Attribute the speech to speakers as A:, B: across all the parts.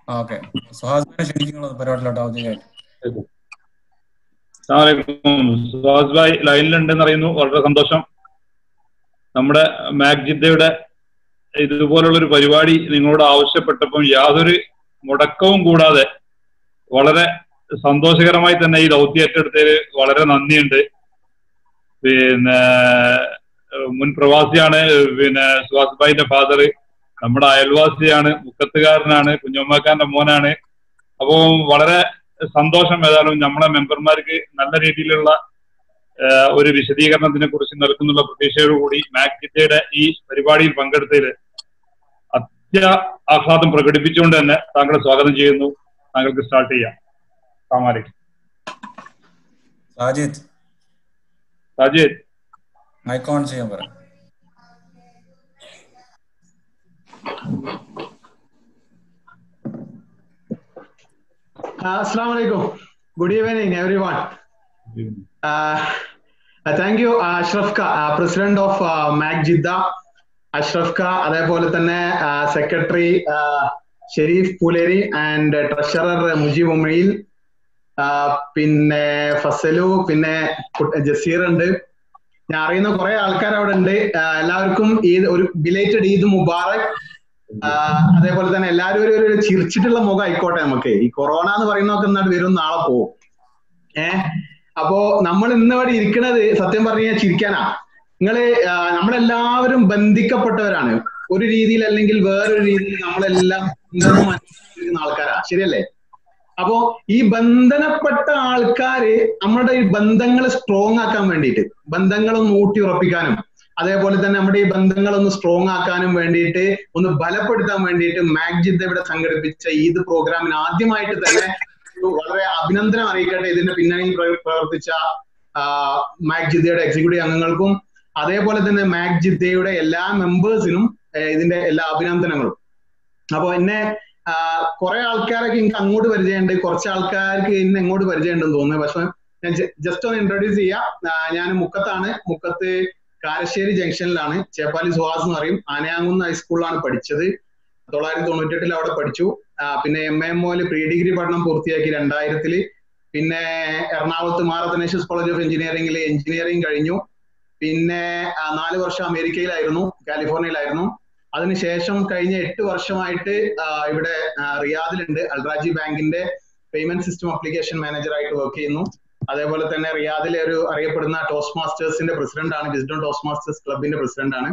A: Okay സുഹാസിനെ ക്ഷണിക്കുന്നത് പരിപാടിയിലോട്ട് ഔദ്യോഗികമായിട്ട്
B: സുഹാസ് ഭായ് ലൈനിലുണ്ടെന്ന് അറിയുന്നു വളരെ സന്തോഷം നമ്മുടെ മാഗ്ജിദ്ദയുടെ ഇതുപോലുള്ള ഒരു പരിപാടി നിങ്ങളോട് ആവശ്യപ്പെട്ടപ്പം യാതൊരു മുടക്കവും കൂടാതെ വളരെ സന്തോഷകരമായി തന്നെ ഈ ദൗത്യം ഏറ്റെടുത്തതിൽ വളരെ നന്ദിയുണ്ട് പിന്നെ മുൻ പ്രവാസിയാണ് പിന്നെ സുഹാസ് ഭായിന്റെ ഫാദർ നമ്മുടെ അയൽവാസിയാണ് മുക്കത്തുകാരനാണ് കുഞ്ഞമ്മക്കാരന്റെ മോനാണ് അപ്പോ വളരെ സന്തോഷം ഏതായാലും നമ്മളെ മെമ്പർമാർക്ക് നല്ല രീതിയിലുള്ള ഒരു വിശദീകരണത്തിനെ കുറിച്ച് നൽകുന്നുള്ള പ്രതീക്ഷയോടുകൂടി മാക്ജിറ്റയുടെ ഈ പരിപാടിയിൽ പങ്കെടുത്തതിൽ അത്യ ആഹ്ലാദം പ്രകടിപ്പിച്ചുകൊണ്ട് തന്നെ താങ്കളെ സ്വാഗതം ചെയ്യുന്നു താങ്കൾക്ക് സ്റ്റാർട്ട് ചെയ്യാം സാമാലിക്
A: സാജിദ്
B: സാജിദ്
A: മൈക്ക് ഓൺ ചെയ്യാൻ പറ
C: Assalamu alaikum. Good evening, everyone. Uh, thank you, Ashraf Ka, uh, President of uh, MAC Jidda. Ashraf ഖ അതേപോലെ തന്നെ secretary Sharif Pooleri and treasurer Mujeeb ഉമയിൽ പിന്നെ ഫസലു പിന്നെ ജസീർ ഉണ്ട് ഞാൻ അറിയുന്ന കുറെ ആൾക്കാർ അവിടെ ഉണ്ട് എല്ലാവർക്കും ഈദ് ഒരു ബിലേറ്റഡ് ഈദ് മുബാറക് അതേപോലെ തന്നെ എല്ലാവരും ഒരു ഒരു ചിരിച്ചിട്ടുള്ള മുഖം ആയിക്കോട്ടെ നമുക്ക് ഈ കൊറോണ എന്ന് പറയുന്നതൊക്കെ എന്നാണ് വരും നാളെ പോവും ഏഹ് അപ്പോ നമ്മൾ ഇന്നിവിടെ ഇരിക്കുന്നത് സത്യം പറഞ്ഞു കഴിഞ്ഞാൽ ചിരിക്കാനാ നിങ്ങള് നമ്മളെല്ലാവരും ബന്ധിക്കപ്പെട്ടവരാണ് ഒരു രീതിയിൽ അല്ലെങ്കിൽ വേറൊരു രീതിയിൽ നമ്മളെല്ലാം മനസ്സിലാക്കുന്ന ആൾക്കാരാ ശരിയല്ലേ അപ്പോ ഈ ബന്ധനപ്പെട്ട ആൾക്കാര് നമ്മുടെ ഈ ബന്ധങ്ങൾ സ്ട്രോങ് ആക്കാൻ വേണ്ടിയിട്ട് ബന്ധങ്ങളൊന്ന് ഊട്ടി ഉറപ്പിക്കാനും അതേപോലെ തന്നെ നമ്മുടെ ഈ ബന്ധങ്ങളൊന്ന് സ്ട്രോങ് ആക്കാനും വേണ്ടിയിട്ട് ഒന്ന് ബലപ്പെടുത്താൻ വേണ്ടിയിട്ട് മാഗ്ജിദ് ഇവിടെ സംഘടിപ്പിച്ച ഈദ് പ്രോഗ്രാമിന് ആദ്യമായിട്ട് തന്നെ വളരെ അഭിനന്ദനം അറിയിക്കട്ടെ ഇതിന്റെ പിന്നണിയിൽ പ്രവർത്തിച്ച മാഗ്ജിദ്ദയുടെ എക്സിക്യൂട്ടീവ് അംഗങ്ങൾക്കും അതേപോലെ തന്നെ മാഗ്ജിദ്ദയുടെ എല്ലാ മെമ്പേഴ്സിനും ഇതിന്റെ എല്ലാ അഭിനന്ദനങ്ങളും അപ്പൊ എന്നെ കുറെ ആൾക്കാരൊക്കെ എനിക്ക് അങ്ങോട്ട് പരിചയമുണ്ട് കുറച്ച് ആൾക്കാർക്ക് എന്നെ എങ്ങോട്ട് പരിചയമുണ്ടെന്ന് തോന്നുന്നു പക്ഷെ ഞാൻ ജസ്റ്റ് ഒന്ന് ഇൻട്രൊഡ്യൂസ് ചെയ്യാം ഞാൻ മുക്കത്താണ് മുക്കത്ത് കാരശ്ശേരി ജംഗ്ഷനിലാണ് ചേപ്പാലി സുഹാസ് എന്ന് പറയും ആനയാങ്കുന്ന് ഹൈസ്കൂളിലാണ് പഠിച്ചത് തൊള്ളായിരത്തി തൊണ്ണൂറ്റെട്ടിൽ അവിടെ പഠിച്ചു പിന്നെ എം എം ഒയിൽ പ്രീ ഡിഗ്രി പഠനം പൂർത്തിയാക്കി രണ്ടായിരത്തില് പിന്നെ എറണാകുളത്ത് മാറത്തനേഷ്യസ് കോളേജ് ഓഫ് എഞ്ചിനീയറിംഗിൽ എഞ്ചിനീയറിംഗ് കഴിഞ്ഞു പിന്നെ നാല് വർഷം അമേരിക്കയിലായിരുന്നു കാലിഫോർണിയയിലായിരുന്നു അതിനുശേഷം കഴിഞ്ഞ എട്ട് വർഷമായിട്ട് ഇവിടെ റിയാദിലുണ്ട് അൽറാജി ബാങ്കിന്റെ പേയ്മെന്റ് സിസ്റ്റം അപ്ലിക്കേഷൻ മാനേജർ ആയിട്ട് വർക്ക് ചെയ്യുന്നു അതേപോലെ തന്നെ റിയാദിലെ ഒരു അറിയപ്പെടുന്ന ടോസ്റ്റ് മാസ്റ്റേഴ്സിന്റെ പ്രസിഡന്റ് ആണ് വിസ്ഡം ടോസ്റ്റ് മാസ്റ്റേഴ്സ് ക്ലബിന്റെ പ്രസിഡന്റ് ആണ്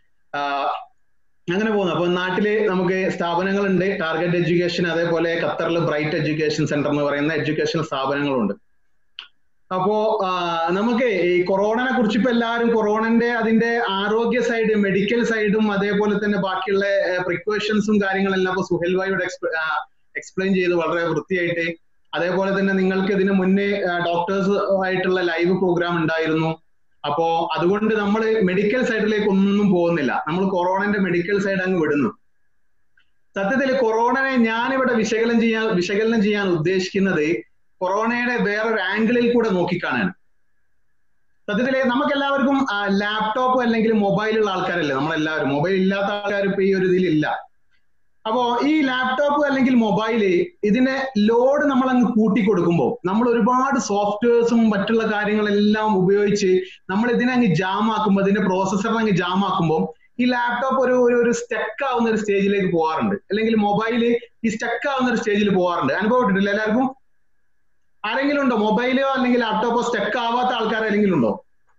C: അങ്ങനെ പോകുന്നു അപ്പൊ നാട്ടില് നമുക്ക് സ്ഥാപനങ്ങളുണ്ട് ടാർഗറ്റ് എഡ്യൂക്കേഷൻ അതേപോലെ ഖത്തറിൽ ബ്രൈറ്റ് എഡ്യൂക്കേഷൻ സെന്റർ എന്ന് പറയുന്ന എഡ്യൂക്കേഷൻ സ്ഥാപനങ്ങളുണ്ട് അപ്പോ നമുക്ക് ഈ കൊറോണനെ കുറിച്ച് ഇപ്പൊ എല്ലാവരും കൊറോണന്റെ അതിന്റെ ആരോഗ്യ സൈഡ് മെഡിക്കൽ സൈഡും അതേപോലെ തന്നെ ബാക്കിയുള്ള പ്രിക്കോഷൻസും കാര്യങ്ങളെല്ലാം ഇപ്പൊ സുഹേൽ ഭായിയുടെ എക്സ്പ്ലെയിൻ ചെയ്ത് വളരെ വൃത്തിയായിട്ട് അതേപോലെ തന്നെ നിങ്ങൾക്ക് ഇതിനു മുന്നേ ഡോക്ടേഴ്സ് ആയിട്ടുള്ള ലൈവ് പ്രോഗ്രാം ഉണ്ടായിരുന്നു അപ്പോ അതുകൊണ്ട് നമ്മൾ മെഡിക്കൽ സൈഡിലേക്ക് ഒന്നും പോകുന്നില്ല നമ്മൾ കൊറോണന്റെ മെഡിക്കൽ സൈഡ് അങ്ങ് വിടുന്നു സത്യത്തിൽ കൊറോണനെ ഞാനിവിടെ വിശകലനം ചെയ്യാൻ വിശകലനം ചെയ്യാൻ ഉദ്ദേശിക്കുന്നത് കൊറോണയുടെ വേറൊരു ആംഗിളിൽ കൂടെ നോക്കിക്കാണാൻ സത്യത്തില് നമുക്ക് എല്ലാവർക്കും ലാപ്ടോപ്പ് അല്ലെങ്കിൽ മൊബൈലുള്ള ആൾക്കാരല്ലേ നമ്മളെല്ലാവരും മൊബൈൽ ഇല്ലാത്ത ആൾക്കാർ ഇപ്പൊ ഈ ഒരു ഇതിലില്ല അപ്പോ ഈ ലാപ്ടോപ്പ് അല്ലെങ്കിൽ മൊബൈല് ഇതിനെ ലോഡ് നമ്മൾ അങ്ങ് കൂട്ടി കൊടുക്കുമ്പോൾ നമ്മൾ ഒരുപാട് സോഫ്റ്റ്വെയർസും മറ്റുള്ള കാര്യങ്ങളെല്ലാം ഉപയോഗിച്ച് നമ്മൾ ഇതിനെ അങ്ങ് ജാം ആക്കുമ്പോൾ ഇതിന്റെ പ്രോസസ്സറിനെ അങ്ങ് ജാം ആക്കുമ്പോൾ ഈ ലാപ്ടോപ്പ് ഒരു ഒരു ഒരു സ്റ്റക്ക് ആവുന്ന ഒരു സ്റ്റേജിലേക്ക് പോകാറുണ്ട് അല്ലെങ്കിൽ മൊബൈല് ഈ സ്റ്റക്ക് ആവുന്ന ഒരു സ്റ്റേജിൽ പോകാറുണ്ട് അനുഭവപ്പെട്ടിട്ടില്ല എല്ലാവർക്കും ആരെങ്കിലും ഉണ്ടോ മൊബൈലോ അല്ലെങ്കിൽ ലാപ്ടോപ്പോ സ്റ്റക്ക് ആവാത്ത ആൾക്കാർ ആരെങ്കിലും ഉണ്ടോ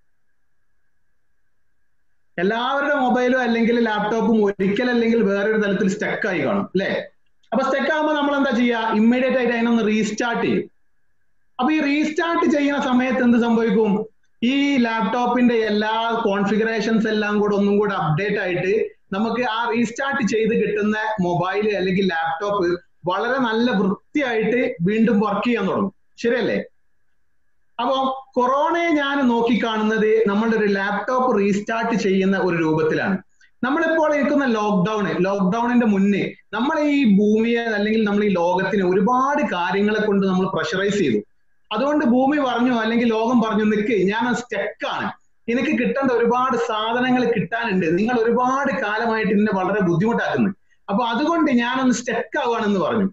C: എല്ലാവരുടെ മൊബൈലോ അല്ലെങ്കിൽ ലാപ്ടോപ്പും ഒരിക്കൽ അല്ലെങ്കിൽ വേറൊരു തലത്തിൽ സ്റ്റക്ക് ആയി കാണും അല്ലെ അപ്പൊ സ്റ്റക്ക് ആകുമ്പോൾ നമ്മൾ എന്താ ചെയ്യുക ഇമ്മീഡിയറ്റ് ആയിട്ട് അതിനൊന്ന് റീസ്റ്റാർട്ട് ചെയ്യും അപ്പൊ ഈ റീസ്റ്റാർട്ട് ചെയ്യുന്ന സമയത്ത് എന്ത് സംഭവിക്കും ഈ ലാപ്ടോപ്പിന്റെ എല്ലാ കോൺഫിഗറേഷൻസ് എല്ലാം കൂടെ ഒന്നും കൂടെ അപ്ഡേറ്റ് ആയിട്ട് നമുക്ക് ആ റീസ്റ്റാർട്ട് ചെയ്ത് കിട്ടുന്ന മൊബൈൽ അല്ലെങ്കിൽ ലാപ്ടോപ്പ് വളരെ നല്ല വൃത്തിയായിട്ട് വീണ്ടും വർക്ക് ചെയ്യാൻ തുടങ്ങും ശരിയല്ലേ അപ്പോ കൊറോണയെ ഞാൻ നോക്കിക്കാണുന്നത് നമ്മളുടെ ഒരു ലാപ്ടോപ്പ് റീസ്റ്റാർട്ട് ചെയ്യുന്ന ഒരു രൂപത്തിലാണ് നമ്മളിപ്പോൾ ഇരിക്കുന്ന ലോക്ക്ഡൌണ് ലോക്ക്ഡൌണിന്റെ മുന്നേ നമ്മൾ ഈ ഭൂമിയെ അല്ലെങ്കിൽ നമ്മൾ ഈ ലോകത്തിനെ ഒരുപാട് കാര്യങ്ങളെ കൊണ്ട് നമ്മൾ പ്രഷറൈസ് ചെയ്തു അതുകൊണ്ട് ഭൂമി പറഞ്ഞു അല്ലെങ്കിൽ ലോകം പറഞ്ഞു നിൽക്ക് ഞാൻ സ്റ്റെക്കാണ് എനിക്ക് കിട്ടേണ്ട ഒരുപാട് സാധനങ്ങൾ കിട്ടാനുണ്ട് നിങ്ങൾ ഒരുപാട് കാലമായിട്ട് എന്നെ വളരെ ബുദ്ധിമുട്ടാക്കുന്നു അപ്പൊ അതുകൊണ്ട് ഞാനൊന്ന് സ്റ്റെക്ക് ആവുകയാണെന്ന് പറഞ്ഞു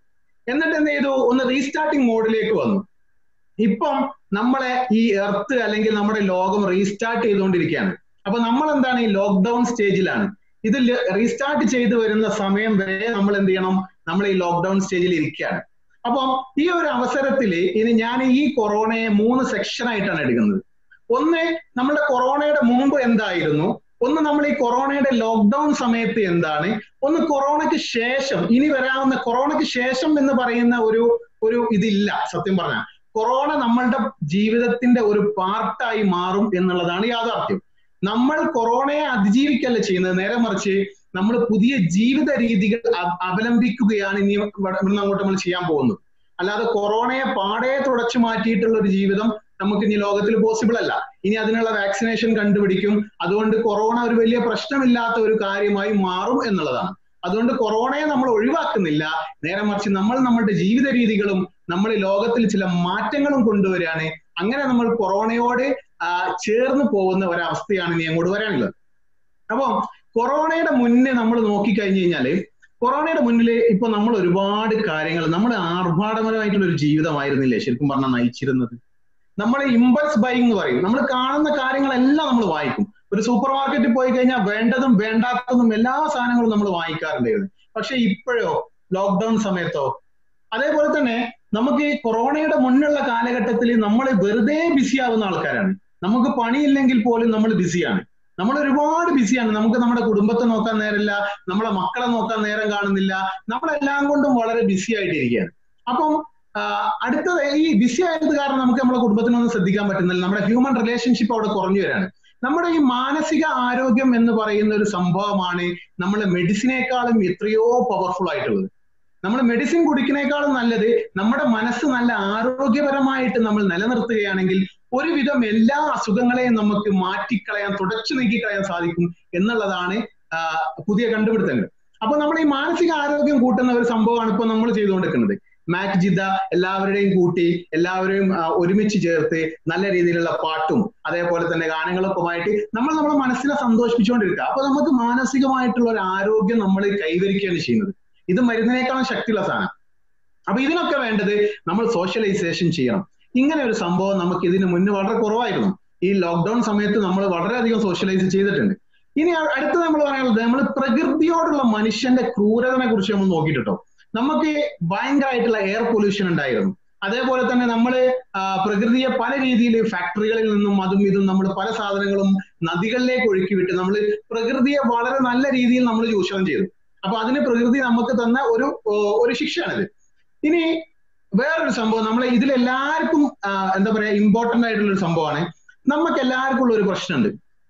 C: എന്നിട്ട് എന്ത് ചെയ്തു ഒന്ന് റീസ്റ്റാർട്ടിംഗ് മോഡിലേക്ക് വന്നു ഇപ്പം നമ്മളെ ഈ എർത്ത് അല്ലെങ്കിൽ നമ്മുടെ ലോകം റീസ്റ്റാർട്ട് ചെയ്തുകൊണ്ടിരിക്കുകയാണ് അപ്പൊ നമ്മൾ എന്താണ് ഈ ലോക്ക്ഡൌൺ സ്റ്റേജിലാണ് ഇത് റീസ്റ്റാർട്ട് ചെയ്തു വരുന്ന സമയം വരെ നമ്മൾ എന്ത് ചെയ്യണം നമ്മൾ ഈ ലോക്ക്ഡൌൺ സ്റ്റേജിൽ ഇരിക്കുകയാണ് അപ്പം ഈ ഒരു അവസരത്തിൽ ഇനി ഞാൻ ഈ കൊറോണയെ മൂന്ന് സെക്ഷൻ ആയിട്ടാണ് എടുക്കുന്നത് ഒന്ന് നമ്മുടെ കൊറോണയുടെ മുമ്പ് എന്തായിരുന്നു ഒന്ന് നമ്മൾ ഈ കൊറോണയുടെ ലോക്ക്ഡൌൺ സമയത്ത് എന്താണ് ഒന്ന് കൊറോണയ്ക്ക് ശേഷം ഇനി വരാവുന്ന കൊറോണയ്ക്ക് ശേഷം എന്ന് പറയുന്ന ഒരു ഒരു ഇതില്ല സത്യം പറഞ്ഞാൽ കൊറോണ നമ്മളുടെ ജീവിതത്തിന്റെ ഒരു പാർട്ടായി മാറും എന്നുള്ളതാണ് യാഥാർത്ഥ്യം നമ്മൾ കൊറോണയെ അതിജീവിക്കല്ല ചെയ്യുന്നത് നേരെ മറിച്ച് നമ്മൾ പുതിയ ജീവിത രീതികൾ അവലംബിക്കുകയാണ് ഇനി ഇവിടുന്ന് അങ്ങോട്ട് നമ്മൾ ചെയ്യാൻ പോകുന്നത് അല്ലാതെ കൊറോണയെ പാടെ തുടച്ചു മാറ്റിയിട്ടുള്ള ഒരു ജീവിതം നമുക്ക് ഇനി ലോകത്തിൽ പോസിബിൾ അല്ല ഇനി അതിനുള്ള വാക്സിനേഷൻ കണ്ടുപിടിക്കും അതുകൊണ്ട് കൊറോണ ഒരു വലിയ പ്രശ്നമില്ലാത്ത ഒരു കാര്യമായി മാറും എന്നുള്ളതാണ് അതുകൊണ്ട് കൊറോണയെ നമ്മൾ ഒഴിവാക്കുന്നില്ല നേരെ മറിച്ച് നമ്മൾ നമ്മളുടെ ജീവിത രീതികളും നമ്മൾ ലോകത്തിൽ ചില മാറ്റങ്ങളും കൊണ്ടുവരികയാണ് അങ്ങനെ നമ്മൾ കൊറോണയോട് ചേർന്ന് പോകുന്ന ഒരവസ്ഥയാണ് ഇനി അങ്ങോട്ട് വരാനുള്ളത് അപ്പം കൊറോണയുടെ മുന്നേ നമ്മൾ നോക്കിക്കഴിഞ്ഞു കഴിഞ്ഞാല് കൊറോണയുടെ മുന്നിൽ ഇപ്പൊ നമ്മൾ ഒരുപാട് കാര്യങ്ങൾ നമ്മൾ ആർഭാടപരമായിട്ടുള്ള ഒരു ജീവിതമായിരുന്നില്ലേ ശരിക്കും പറഞ്ഞാൽ നയിച്ചിരുന്നത് നമ്മൾ ഇമ്പൾസ് ബൈങ് എന്ന് പറയും നമ്മൾ കാണുന്ന കാര്യങ്ങളെല്ലാം നമ്മൾ വായിക്കും ഒരു സൂപ്പർ മാർക്കറ്റിൽ പോയി കഴിഞ്ഞാൽ വേണ്ടതും വേണ്ടാത്തതും എല്ലാ സാധനങ്ങളും നമ്മൾ വാങ്ങിക്കാറുണ്ടായിരുന്നു പക്ഷെ ഇപ്പോഴോ ലോക്ക്ഡൌൺ സമയത്തോ അതേപോലെ തന്നെ നമുക്ക് ഈ കൊറോണയുടെ മുന്നുള്ള കാലഘട്ടത്തിൽ നമ്മൾ വെറുതെ ബിസി ആവുന്ന ആൾക്കാരാണ് നമുക്ക് പണിയില്ലെങ്കിൽ പോലും നമ്മൾ ബിസിയാണ് നമ്മൾ ഒരുപാട് ബിസിയാണ് നമുക്ക് നമ്മുടെ കുടുംബത്തെ നോക്കാൻ നേരമില്ല നമ്മളെ മക്കളെ നോക്കാൻ നേരം കാണുന്നില്ല നമ്മളെല്ലാം കൊണ്ടും വളരെ ബിസി ആയിട്ടിരിക്കുകയാണ് അപ്പം അടുത്തത് ഈ ബിസി ആയത് കാരണം നമുക്ക് നമ്മുടെ കുടുംബത്തിനൊന്നും ശ്രദ്ധിക്കാൻ പറ്റുന്നില്ല നമ്മുടെ ഹ്യൂമൻ റിലേഷൻഷിപ്പ് അവിടെ കുറഞ്ഞു വരാണ് നമ്മുടെ ഈ മാനസിക ആരോഗ്യം എന്ന് പറയുന്ന ഒരു സംഭവമാണ് നമ്മൾ മെഡിസിനേക്കാളും എത്രയോ പവർഫുൾ ആയിട്ടുള്ളത് നമ്മൾ മെഡിസിൻ കുടിക്കുന്നേക്കാളും നല്ലത് നമ്മുടെ മനസ്സ് നല്ല ആരോഗ്യപരമായിട്ട് നമ്മൾ നിലനിർത്തുകയാണെങ്കിൽ ഒരുവിധം എല്ലാ അസുഖങ്ങളെയും നമുക്ക് മാറ്റിക്കളയാൻ തുടച്ചു നീക്കിക്കളയാൻ സാധിക്കും എന്നുള്ളതാണ് പുതിയ കണ്ടുപിടുത്തങ്ങൾ അപ്പൊ നമ്മൾ ഈ മാനസിക ആരോഗ്യം കൂട്ടുന്ന ഒരു സംഭവമാണ് ഇപ്പൊ നമ്മൾ ചെയ്തുകൊണ്ടിരിക്കുന്നത് മാക് ജിദ്ദ എല്ലാവരുടെയും കൂട്ടി എല്ലാവരെയും ഒരുമിച്ച് ചേർത്ത് നല്ല രീതിയിലുള്ള പാട്ടും അതേപോലെ തന്നെ ഗാനങ്ങളൊക്കെമായിട്ട് നമ്മൾ നമ്മുടെ മനസ്സിനെ സന്തോഷിപ്പിച്ചുകൊണ്ടിരിക്കുക അപ്പൊ നമുക്ക് മാനസികമായിട്ടുള്ള ഒരു ആരോഗ്യം നമ്മൾ കൈവരിക്കുകയാണ് ചെയ്യുന്നത് ഇത് മരുന്നിനേക്കാളും ശക്തിയുള്ള സാധനം അപ്പൊ ഇതിനൊക്കെ വേണ്ടത് നമ്മൾ സോഷ്യലൈസേഷൻ ചെയ്യണം ഇങ്ങനെ ഒരു സംഭവം നമുക്ക് ഇതിന് മുന്നേ വളരെ കുറവായിരുന്നു ഈ ലോക്ക്ഡൌൺ സമയത്ത് നമ്മൾ വളരെയധികം സോഷ്യലൈസ് ചെയ്തിട്ടുണ്ട് ഇനി അടുത്ത് നമ്മൾ പറയാനുള്ളത് നമ്മൾ പ്രകൃതിയോടുള്ള മനുഷ്യന്റെ ക്രൂരതനെ കുറിച്ച് നമ്മൾ നോക്കിയിട്ടോ നമുക്ക് ഭയങ്കരമായിട്ടുള്ള എയർ പൊല്യൂഷൻ ഉണ്ടായിരുന്നു അതേപോലെ തന്നെ നമ്മൾ പ്രകൃതിയെ പല രീതിയിൽ ഫാക്ടറികളിൽ നിന്നും അതും ഇതും നമ്മൾ പല സാധനങ്ങളും നദികളിലേക്ക് ഒഴുക്കി വിട്ട് നമ്മൾ പ്രകൃതിയെ വളരെ നല്ല രീതിയിൽ നമ്മൾ ചൂഷണം ചെയ്തു അപ്പൊ അതിന് പ്രകൃതി നമുക്ക് തന്ന ഒരു ഒരു ശിക്ഷയാണിത് ഇനി വേറൊരു സംഭവം നമ്മൾ ഇതിലെല്ലാവർക്കും എന്താ പറയാ ഇമ്പോർട്ടന്റ് ആയിട്ടുള്ള ഒരു സംഭവമാണ് നമുക്ക് എല്ലാവർക്കും ഉള്ള ഒരു പ്രശ്നമുണ്ട്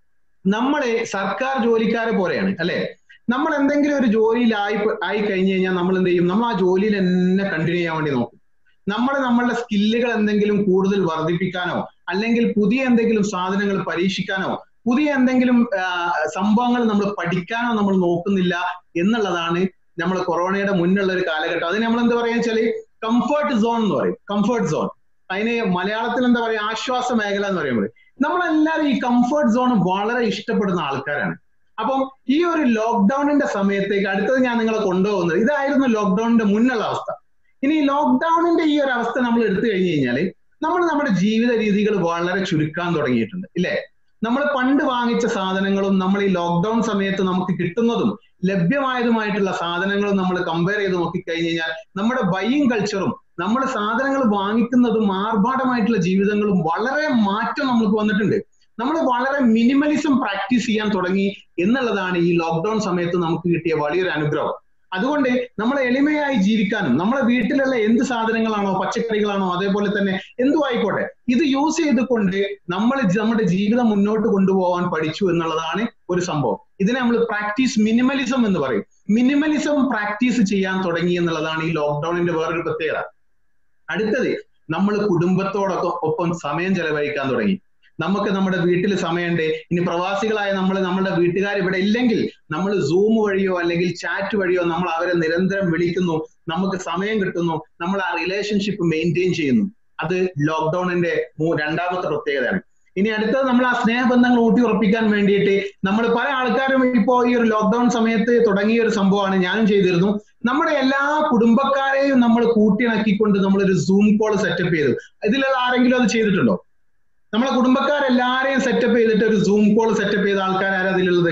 C: നമ്മളെ സർക്കാർ ജോലിക്കാരെ പോലെയാണ് അല്ലെ നമ്മൾ എന്തെങ്കിലും ഒരു ജോലിയിലായി ആയി കഴിഞ്ഞു കഴിഞ്ഞാൽ നമ്മൾ എന്ത് ചെയ്യും നമ്മൾ ആ ജോലിയിൽ തന്നെ കണ്ടിന്യൂ ചെയ്യാൻ വേണ്ടി നോക്കും നമ്മൾ നമ്മളുടെ സ്കില്ലുകൾ എന്തെങ്കിലും കൂടുതൽ വർദ്ധിപ്പിക്കാനോ അല്ലെങ്കിൽ പുതിയ എന്തെങ്കിലും സാധനങ്ങൾ പരീക്ഷിക്കാനോ പുതിയ എന്തെങ്കിലും സംഭവങ്ങൾ നമ്മൾ പഠിക്കാനോ നമ്മൾ നോക്കുന്നില്ല എന്നുള്ളതാണ് നമ്മൾ കൊറോണയുടെ മുന്നുള്ള ഒരു കാലഘട്ടം അതിന് നമ്മൾ എന്താ പറയാ വെച്ചാല് കംഫർട്ട് സോൺ എന്ന് പറയും കംഫർട്ട് സോൺ അതിന് മലയാളത്തിൽ എന്താ പറയാ ആശ്വാസ മേഖല എന്ന് പറയുമ്പോൾ നമ്മളെല്ലാവരും ഈ കംഫർട്ട് സോൺ വളരെ ഇഷ്ടപ്പെടുന്ന ആൾക്കാരാണ് അപ്പം ഈ ഒരു ലോക്ക്ഡൌണിന്റെ സമയത്തേക്ക് അടുത്തത് ഞാൻ നിങ്ങളെ കൊണ്ടുപോകുന്നത് ഇതായിരുന്നു ലോക്ക്ഡൌണിന്റെ മുന്നുള്ള അവസ്ഥ ഇനി ലോക്ക്ഡൌണിന്റെ ഈ ഒരു അവസ്ഥ നമ്മൾ എടുത്തു കഴിഞ്ഞു കഴിഞ്ഞാൽ നമ്മൾ നമ്മുടെ ജീവിത രീതികൾ വളരെ ചുരുക്കാൻ തുടങ്ങിയിട്ടുണ്ട് ഇല്ലേ നമ്മൾ പണ്ട് വാങ്ങിച്ച സാധനങ്ങളും നമ്മൾ ഈ ലോക്ക്ഡൌൺ സമയത്ത് നമുക്ക് കിട്ടുന്നതും ലഭ്യമായതുമായിട്ടുള്ള സാധനങ്ങളും നമ്മൾ കമ്പയർ ചെയ്ത് നോക്കിക്കഴിഞ്ഞു കഴിഞ്ഞാൽ നമ്മുടെ ബൈയിങ് കൾച്ചറും നമ്മൾ സാധനങ്ങൾ വാങ്ങിക്കുന്നതും ആർഭാടമായിട്ടുള്ള ജീവിതങ്ങളും വളരെ മാറ്റം നമുക്ക് വന്നിട്ടുണ്ട് നമ്മൾ വളരെ മിനിമലിസം പ്രാക്ടീസ് ചെയ്യാൻ തുടങ്ങി എന്നുള്ളതാണ് ഈ ലോക്ക്ഡൌൺ സമയത്ത് നമുക്ക് കിട്ടിയ വലിയൊരു അനുഗ്രഹം അതുകൊണ്ട് നമ്മൾ എളിമയായി ജീവിക്കാനും നമ്മളെ വീട്ടിലുള്ള എന്ത് സാധനങ്ങളാണോ പച്ചക്കറികളാണോ അതേപോലെ തന്നെ എന്തു ആയിക്കോട്ടെ ഇത് യൂസ് ചെയ്തുകൊണ്ട് നമ്മൾ നമ്മുടെ ജീവിതം മുന്നോട്ട് കൊണ്ടുപോകാൻ പഠിച്ചു എന്നുള്ളതാണ് ഒരു സംഭവം ഇതിനെ നമ്മൾ പ്രാക്ടീസ് മിനിമലിസം എന്ന് പറയും മിനിമലിസം പ്രാക്ടീസ് ചെയ്യാൻ തുടങ്ങി എന്നുള്ളതാണ് ഈ ലോക്ക്ഡൌണിന്റെ വേറൊരു പ്രത്യേകത അടുത്തത് നമ്മൾ കുടുംബത്തോടൊക്കെ ഒപ്പം സമയം ചെലവഴിക്കാൻ തുടങ്ങി നമുക്ക് നമ്മുടെ വീട്ടിൽ സമയമുണ്ട് ഇനി പ്രവാസികളായ നമ്മൾ നമ്മുടെ വീട്ടുകാർ ഇവിടെ ഇല്ലെങ്കിൽ നമ്മൾ സൂം വഴിയോ അല്ലെങ്കിൽ ചാറ്റ് വഴിയോ നമ്മൾ അവരെ നിരന്തരം വിളിക്കുന്നു നമുക്ക് സമയം കിട്ടുന്നു നമ്മൾ ആ റിലേഷൻഷിപ്പ് മെയിൻറ്റെയിൻ ചെയ്യുന്നു അത് ലോക്ക്ഡൌണിന്റെ രണ്ടാമത്തെ പ്രത്യേകതയാണ് ഇനി അടുത്തത് നമ്മൾ ആ സ്നേഹബന്ധങ്ങൾ ഊട്ടി ഉറപ്പിക്കാൻ വേണ്ടിയിട്ട് നമ്മൾ പല ആൾക്കാരും ഇപ്പോൾ ഈ ഒരു ലോക്ക്ഡൌൺ സമയത്ത് തുടങ്ങിയ ഒരു സംഭവമാണ് ഞാനും ചെയ്തിരുന്നു നമ്മുടെ എല്ലാ കുടുംബക്കാരെ എല്ലാവരെയും നമ്മൾ കൂട്ടിയിണക്കിക്കൊണ്ട് നമ്മൾ ഒരു സൂം കോൾ സെറ്റപ്പ് ചെയ്തു ഇതിലുള്ള ആരെങ്കിലും അത് ചെയ്തിട്ടുണ്ടോ നമ്മളെ കുടുംബക്കാരെല്ലാരെയും സെറ്റപ്പ് ചെയ്തിട്ട് ഒരു സൂം കോൾ സെറ്റപ്പ് ചെയ്ത ആൾക്കാർ ആരാ അതിലുള്ളത്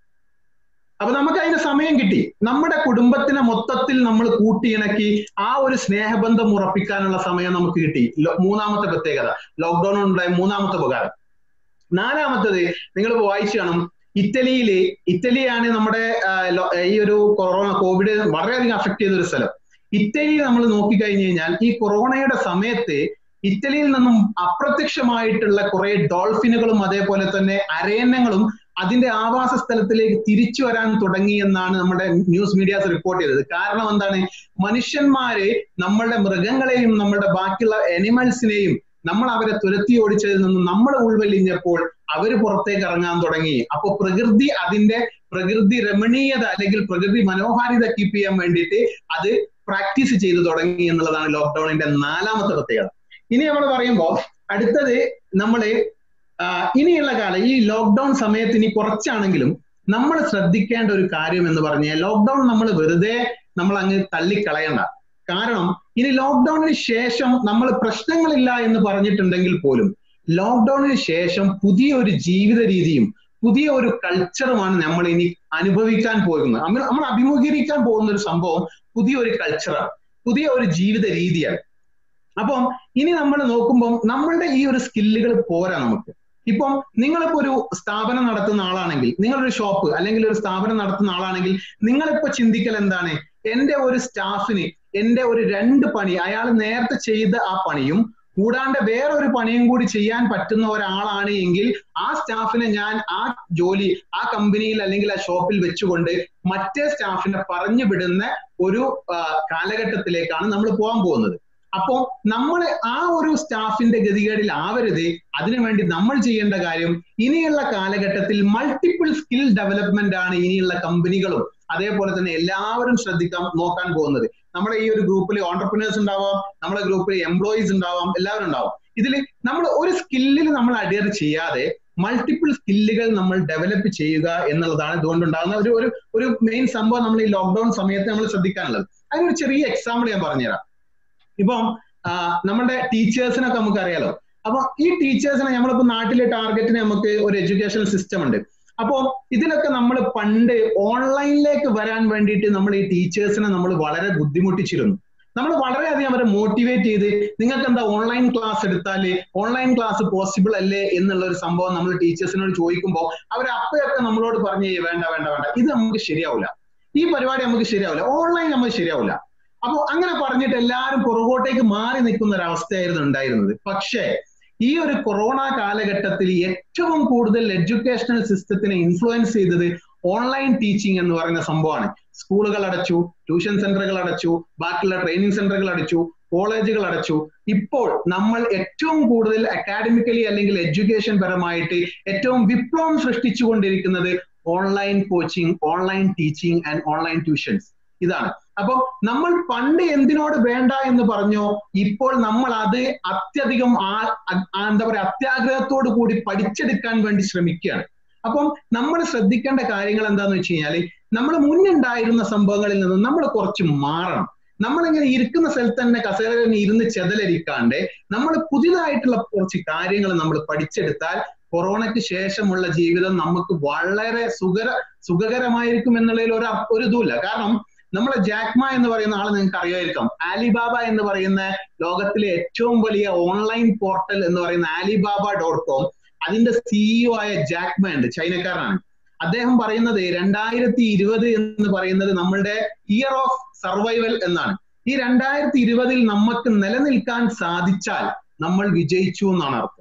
C: അപ്പൊ നമുക്ക് അതിന് സമയം കിട്ടി നമ്മുടെ കുടുംബത്തിനെ മൊത്തത്തിൽ നമ്മൾ കൂട്ടിയിണക്കി ആ ഒരു സ്നേഹബന്ധം ഉറപ്പിക്കാനുള്ള സമയം നമുക്ക് കിട്ടി ലോ- മൂന്നാമത്തെ പ്രത്യേകത ലോക്ക്ഡൌൺ ഉണ്ടായ മൂന്നാമത്തെ ഉപകാരം നാലാമത്തത് നിങ്ങൾ വായിച്ചു കാണും ഇറ്റലിയില് ഇറ്റലിയാണ് നമ്മുടെ ആ, ലോ- ഈ ഒരു കൊറോണ കോവിഡ് വളരെയധികം അഫക്ട് ചെയ്ത ഒരു സ്ഥലം ഇറ്റലി നമ്മൾ നോക്കിക്കഴിഞ്ഞു കഴിഞ്ഞാൽ ഈ കൊറോണയുടെ സമയത്ത് ഇറ്റലിയിൽ നിന്നും അപ്രത്യക്ഷമായിട്ടുള്ള കുറെ ഡോൾഫിനുകളും അതേപോലെ തന്നെ അരയന്നങ്ങളും അതിന്റെ ആവാസ സ്ഥലത്തിലേക്ക് തിരിച്ചു വരാൻ തുടങ്ങി എന്നാണ് നമ്മുടെ ന്യൂസ് മീഡിയാസ് റിപ്പോർട്ട് ചെയ്തത് കാരണം എന്താണ് മനുഷ്യന്മാര് നമ്മളുടെ മൃഗങ്ങളെയും നമ്മളുടെ ബാക്കിയുള്ള എനിമൽസിനെയും നമ്മൾ അവരെ തുരത്തി ഓടിച്ചതിൽ നിന്ന് നമ്മൾ ഉൾവലിഞ്ഞപ്പോൾ അവര് പുറത്തേക്ക് ഇറങ്ങാൻ തുടങ്ങി അപ്പൊ പ്രകൃതി അതിന്റെ പ്രകൃതി രമണീയത അല്ലെങ്കിൽ പ്രകൃതി മനോഹാരിത കീപ്പ് ചെയ്യാൻ വേണ്ടിയിട്ട് അത് പ്രാക്ടീസ് ചെയ്തു തുടങ്ങി എന്നുള്ളതാണ് ലോക്ക്ഡൌണിന്റെ നാലാമത്തെ പ്രത്യേകത ഇനി നമ്മൾ പറയുമ്പോൾ അടുത്തത് നമ്മള് ആ, ഇനിയുള്ള കാലം ഈ ലോക്ക്ഡൌൺ സമയത്ത് ഇനി കുറച്ചാണെങ്കിലും നമ്മൾ ശ്രദ്ധിക്കേണ്ട ഒരു കാര്യം എന്ന് പറഞ്ഞാൽ ലോക്ക്ഡൌൺ നമ്മൾ വെറുതെ നമ്മൾ അങ്ങ് തള്ളിക്കളയണ്ട കാരണം ഇനി ലോക്ക്ഡൌണിന് ശേഷം നമ്മൾ പ്രശ്നങ്ങളില്ല എന്ന് പറഞ്ഞിട്ടുണ്ടെങ്കിൽ പോലും ലോക്ക്ഡൌണിന് ശേഷം പുതിയൊരു ജീവിത രീതിയും പുതിയ ഒരു കൾച്ചറുമാണ് നമ്മൾ ഇനി അനുഭവിക്കാൻ പോകുന്നത് നമ്മൾ നമ്മൾ അഭിമുഖീകരിക്കാൻ പോകുന്ന ഒരു സംഭവം പുതിയൊരു കൾച്ചറാണ് പുതിയ ഒരു ജീവിത രീതിയാണ് അപ്പം ഇനി നമ്മൾ നോക്കുമ്പോൾ നമ്മളുടെ ഈ ഒരു സ്കില്ലുകൾ പോരാ നമുക്ക് ഇപ്പം നിങ്ങളിപ്പോ ഒരു സ്ഥാപനം നടത്തുന്ന ആളാണെങ്കിൽ നിങ്ങളൊരു ഷോപ്പ് അല്ലെങ്കിൽ ഒരു സ്ഥാപനം നടത്തുന്ന ആളാണെങ്കിൽ നിങ്ങളിപ്പോ ചിന്തിക്കൽ എന്താണ് എന്റെ ഒരു സ്റ്റാഫിന് എന്റെ ഒരു രണ്ട് പണി അയാൾ നേരത്തെ ചെയ്ത ആ പണിയും കൂടാണ്ട് വേറൊരു പണിയും കൂടി ചെയ്യാൻ പറ്റുന്ന ഒരാളാണ് എങ്കിൽ ആ സ്റ്റാഫിനെ ഞാൻ ആ ജോലി ആ കമ്പനിയിൽ അല്ലെങ്കിൽ ആ ഷോപ്പിൽ വെച്ചുകൊണ്ട് മറ്റേ സ്റ്റാഫിനെ പറഞ്ഞു വിടുന്ന ഒരു ആ, കാലഘട്ടത്തിലേക്കാണ് നമ്മൾ പോകാൻ പോകുന്നത് അപ്പോ നമ്മൾ ആ ഒരു സ്റ്റാഫിന്റെ ഗതികേടിൽ ആവരുത് അതിനുവേണ്ടി നമ്മൾ ചെയ്യേണ്ട കാര്യം ഇനിയുള്ള കാലഘട്ടത്തിൽ മൾട്ടിപ്പിൾ സ്കിൽ ഡെവലപ്മെന്റ് ആണ് ഇനിയുള്ള കമ്പനികളും അതേപോലെ തന്നെ എല്ലാവരും ശ്രദ്ധിക്കാൻ നോക്കാൻ പോകുന്നത് നമ്മുടെ ഈ ഒരു ഗ്രൂപ്പിൽ ഓണ്ടർപ്രിനേഴ്സ് ഉണ്ടാവാം നമ്മുടെ ഗ്രൂപ്പിൽ എംപ്ലോയീസ് ഉണ്ടാവാം എല്ലാവരും ഉണ്ടാവാം ഇതിൽ നമ്മൾ ഒരു സ്കില്ലിൽ നമ്മൾ അഡിയർ ചെയ്യാതെ മൾട്ടിപ്പിൾ സ്കില്ലുകൾ നമ്മൾ ഡെവലപ്പ് ചെയ്യുക എന്നുള്ളതാണ് ഇതുകൊണ്ടുണ്ടാകുന്ന ഒരു ഒരു ഒരു മെയിൻ സംഭവം നമ്മൾ ഈ ലോക്ക്ഡൌൺ സമയത്ത് നമ്മൾ ശ്രദ്ധിക്കാനുള്ളത് അതിനൊരു ചെറിയ എക്സാമ്പിൾ ഞാൻ പറഞ്ഞുതരാം ഇപ്പം ആ, നമ്മുടെ ടീച്ചേഴ്സിനൊക്കെ നമുക്ക് അറിയാലോ അപ്പൊ ഈ ടീച്ചേഴ്സിനെ നമ്മളിപ്പോ നാട്ടിലെ ടാർഗറ്റിന് നമുക്ക് ഒരു എഡ്യൂക്കേഷൻ സിസ്റ്റം ഉണ്ട് അപ്പോ ഇതിലൊക്കെ നമ്മൾ പണ്ട് ഓൺലൈനിലേക്ക് വരാൻ വേണ്ടിയിട്ട് നമ്മൾ ഈ ടീച്ചേഴ്സിനെ നമ്മൾ വളരെ ബുദ്ധിമുട്ടിച്ചിരുന്നു നമ്മൾ വളരെയധികം അവരെ മോട്ടിവേറ്റ് ചെയ്ത് നിങ്ങൾക്ക് എന്താ ഓൺലൈൻ ക്ലാസ് എടുത്താല് ഓൺലൈൻ ക്ലാസ് പോസിബിൾ അല്ലേ എന്നുള്ള ഒരു സംഭവം നമ്മൾ ടീച്ചേഴ്സിനോട് ചോദിക്കുമ്പോൾ അവർ അപ്പോഴൊക്കെ നമ്മളോട് പറഞ്ഞു "ഏയ് വേണ്ട വേണ്ട വേണ്ട ഇത് നമുക്ക് ശരിയാവില്ല ഈ പരിപാടി നമുക്ക് ശരിയാവില്ല ഓൺലൈൻ നമുക്ക് ശരിയാവില്ല അപ്പൊ അങ്ങനെ പറഞ്ഞിട്ട് എല്ലാവരും പുറകോട്ടേക്ക് മാറി നിൽക്കുന്ന ഒരു അവസ്ഥയായിരുന്നു ഉണ്ടായിരുന്നത് പക്ഷേ ഈ ഒരു കൊറോണ കാലഘട്ടത്തിൽ ഏറ്റവും കൂടുതൽ എഡ്യൂക്കേഷണൽ സിസ്റ്റത്തിനെ ഇൻഫ്ലുവൻസ് ചെയ്തത് ഓൺലൈൻ ടീച്ചിങ് എന്ന് പറയുന്ന സംഭവമാണ് സ്കൂളുകൾ അടച്ചു ട്യൂഷൻ സെന്ററുകൾ അടച്ചു ബാക്കിയുള്ള ട്രെയിനിങ് സെന്ററുകൾ അടച്ചു കോളേജുകൾ അടച്ചു ഇപ്പോൾ നമ്മൾ ഏറ്റവും കൂടുതൽ അക്കാഡമിക്കലി അല്ലെങ്കിൽ എഡ്യൂക്കേഷൻ പരമായിട്ട് ഏറ്റവും വിപ്ലവം സൃഷ്ടിച്ചുകൊണ്ടിരിക്കുന്നത് online coaching online teaching and online tuitions ഇതാണ് അപ്പൊ നമ്മൾ പണ്ട് എന്തിനോട് വേണ്ട എന്ന് പറഞ്ഞോ ഇപ്പോൾ നമ്മൾ അത് അത്യധികം ആ ആ- ആ എന്താ പറയാ അത്യാഗ്രഹത്തോടു കൂടി പഠിച്ചെടുക്കാൻ വേണ്ടി ശ്രമിക്കുകയാണ് അപ്പം നമ്മൾ ശ്രദ്ധിക്കേണ്ട കാര്യങ്ങൾ എന്താന്ന് വെച്ച് കഴിഞ്ഞാല് നമ്മൾ മുന്നുണ്ടായിരുന്ന സംഭവങ്ങളിൽ നിന്ന് നമ്മൾ കുറച്ച് മാറണം നമ്മളിങ്ങനെ ഇരിക്കുന്ന സ്ഥലത്ത് തന്നെ കസേരയിൽ ഇരുന്ന് ചെതലരിക്കാണ്ട് നമ്മൾ പുതിയതായിട്ടുള്ള കുറച്ച് കാര്യങ്ങൾ നമ്മൾ പഠിച്ചെടുത്താൽ കൊറോണയ്ക്ക് ശേഷമുള്ള ജീവിതം നമുക്ക് വളരെ സുഖര സുഖകരമായിരിക്കും എന്നുള്ളതിൽ ഒരു അ- ഒരു ഇതുമില്ല കാരണം നമ്മളെ ജാക്മ എന്ന് പറയുന്ന ആൾ നിങ്ങൾക്ക് അറിയായിരിക്കാം ആലിബാബ എന്ന് പറയുന്ന ലോകത്തിലെ ഏറ്റവും വലിയ ഓൺലൈൻ പോർട്ടൽ എന്ന് പറയുന്ന ആലിബാബ ഡോട്ട് കോം അതിന്റെ സിഇഒ ആയ ജാക്മ ഉണ്ട് ചൈനക്കാരനാണ് അദ്ദേഹം പറയുന്നത് രണ്ടായിരത്തി ഇരുപത് എന്ന് പറയുന്നത് നമ്മളുടെ ഇയർ ഓഫ് സർവൈവൽ എന്നാണ് ഈ രണ്ടായിരത്തി ഇരുപതിൽ നമുക്ക് നിലനിൽക്കാൻ സാധിച്ചാൽ നമ്മൾ വിജയിച്ചു എന്നാണ് അർത്ഥം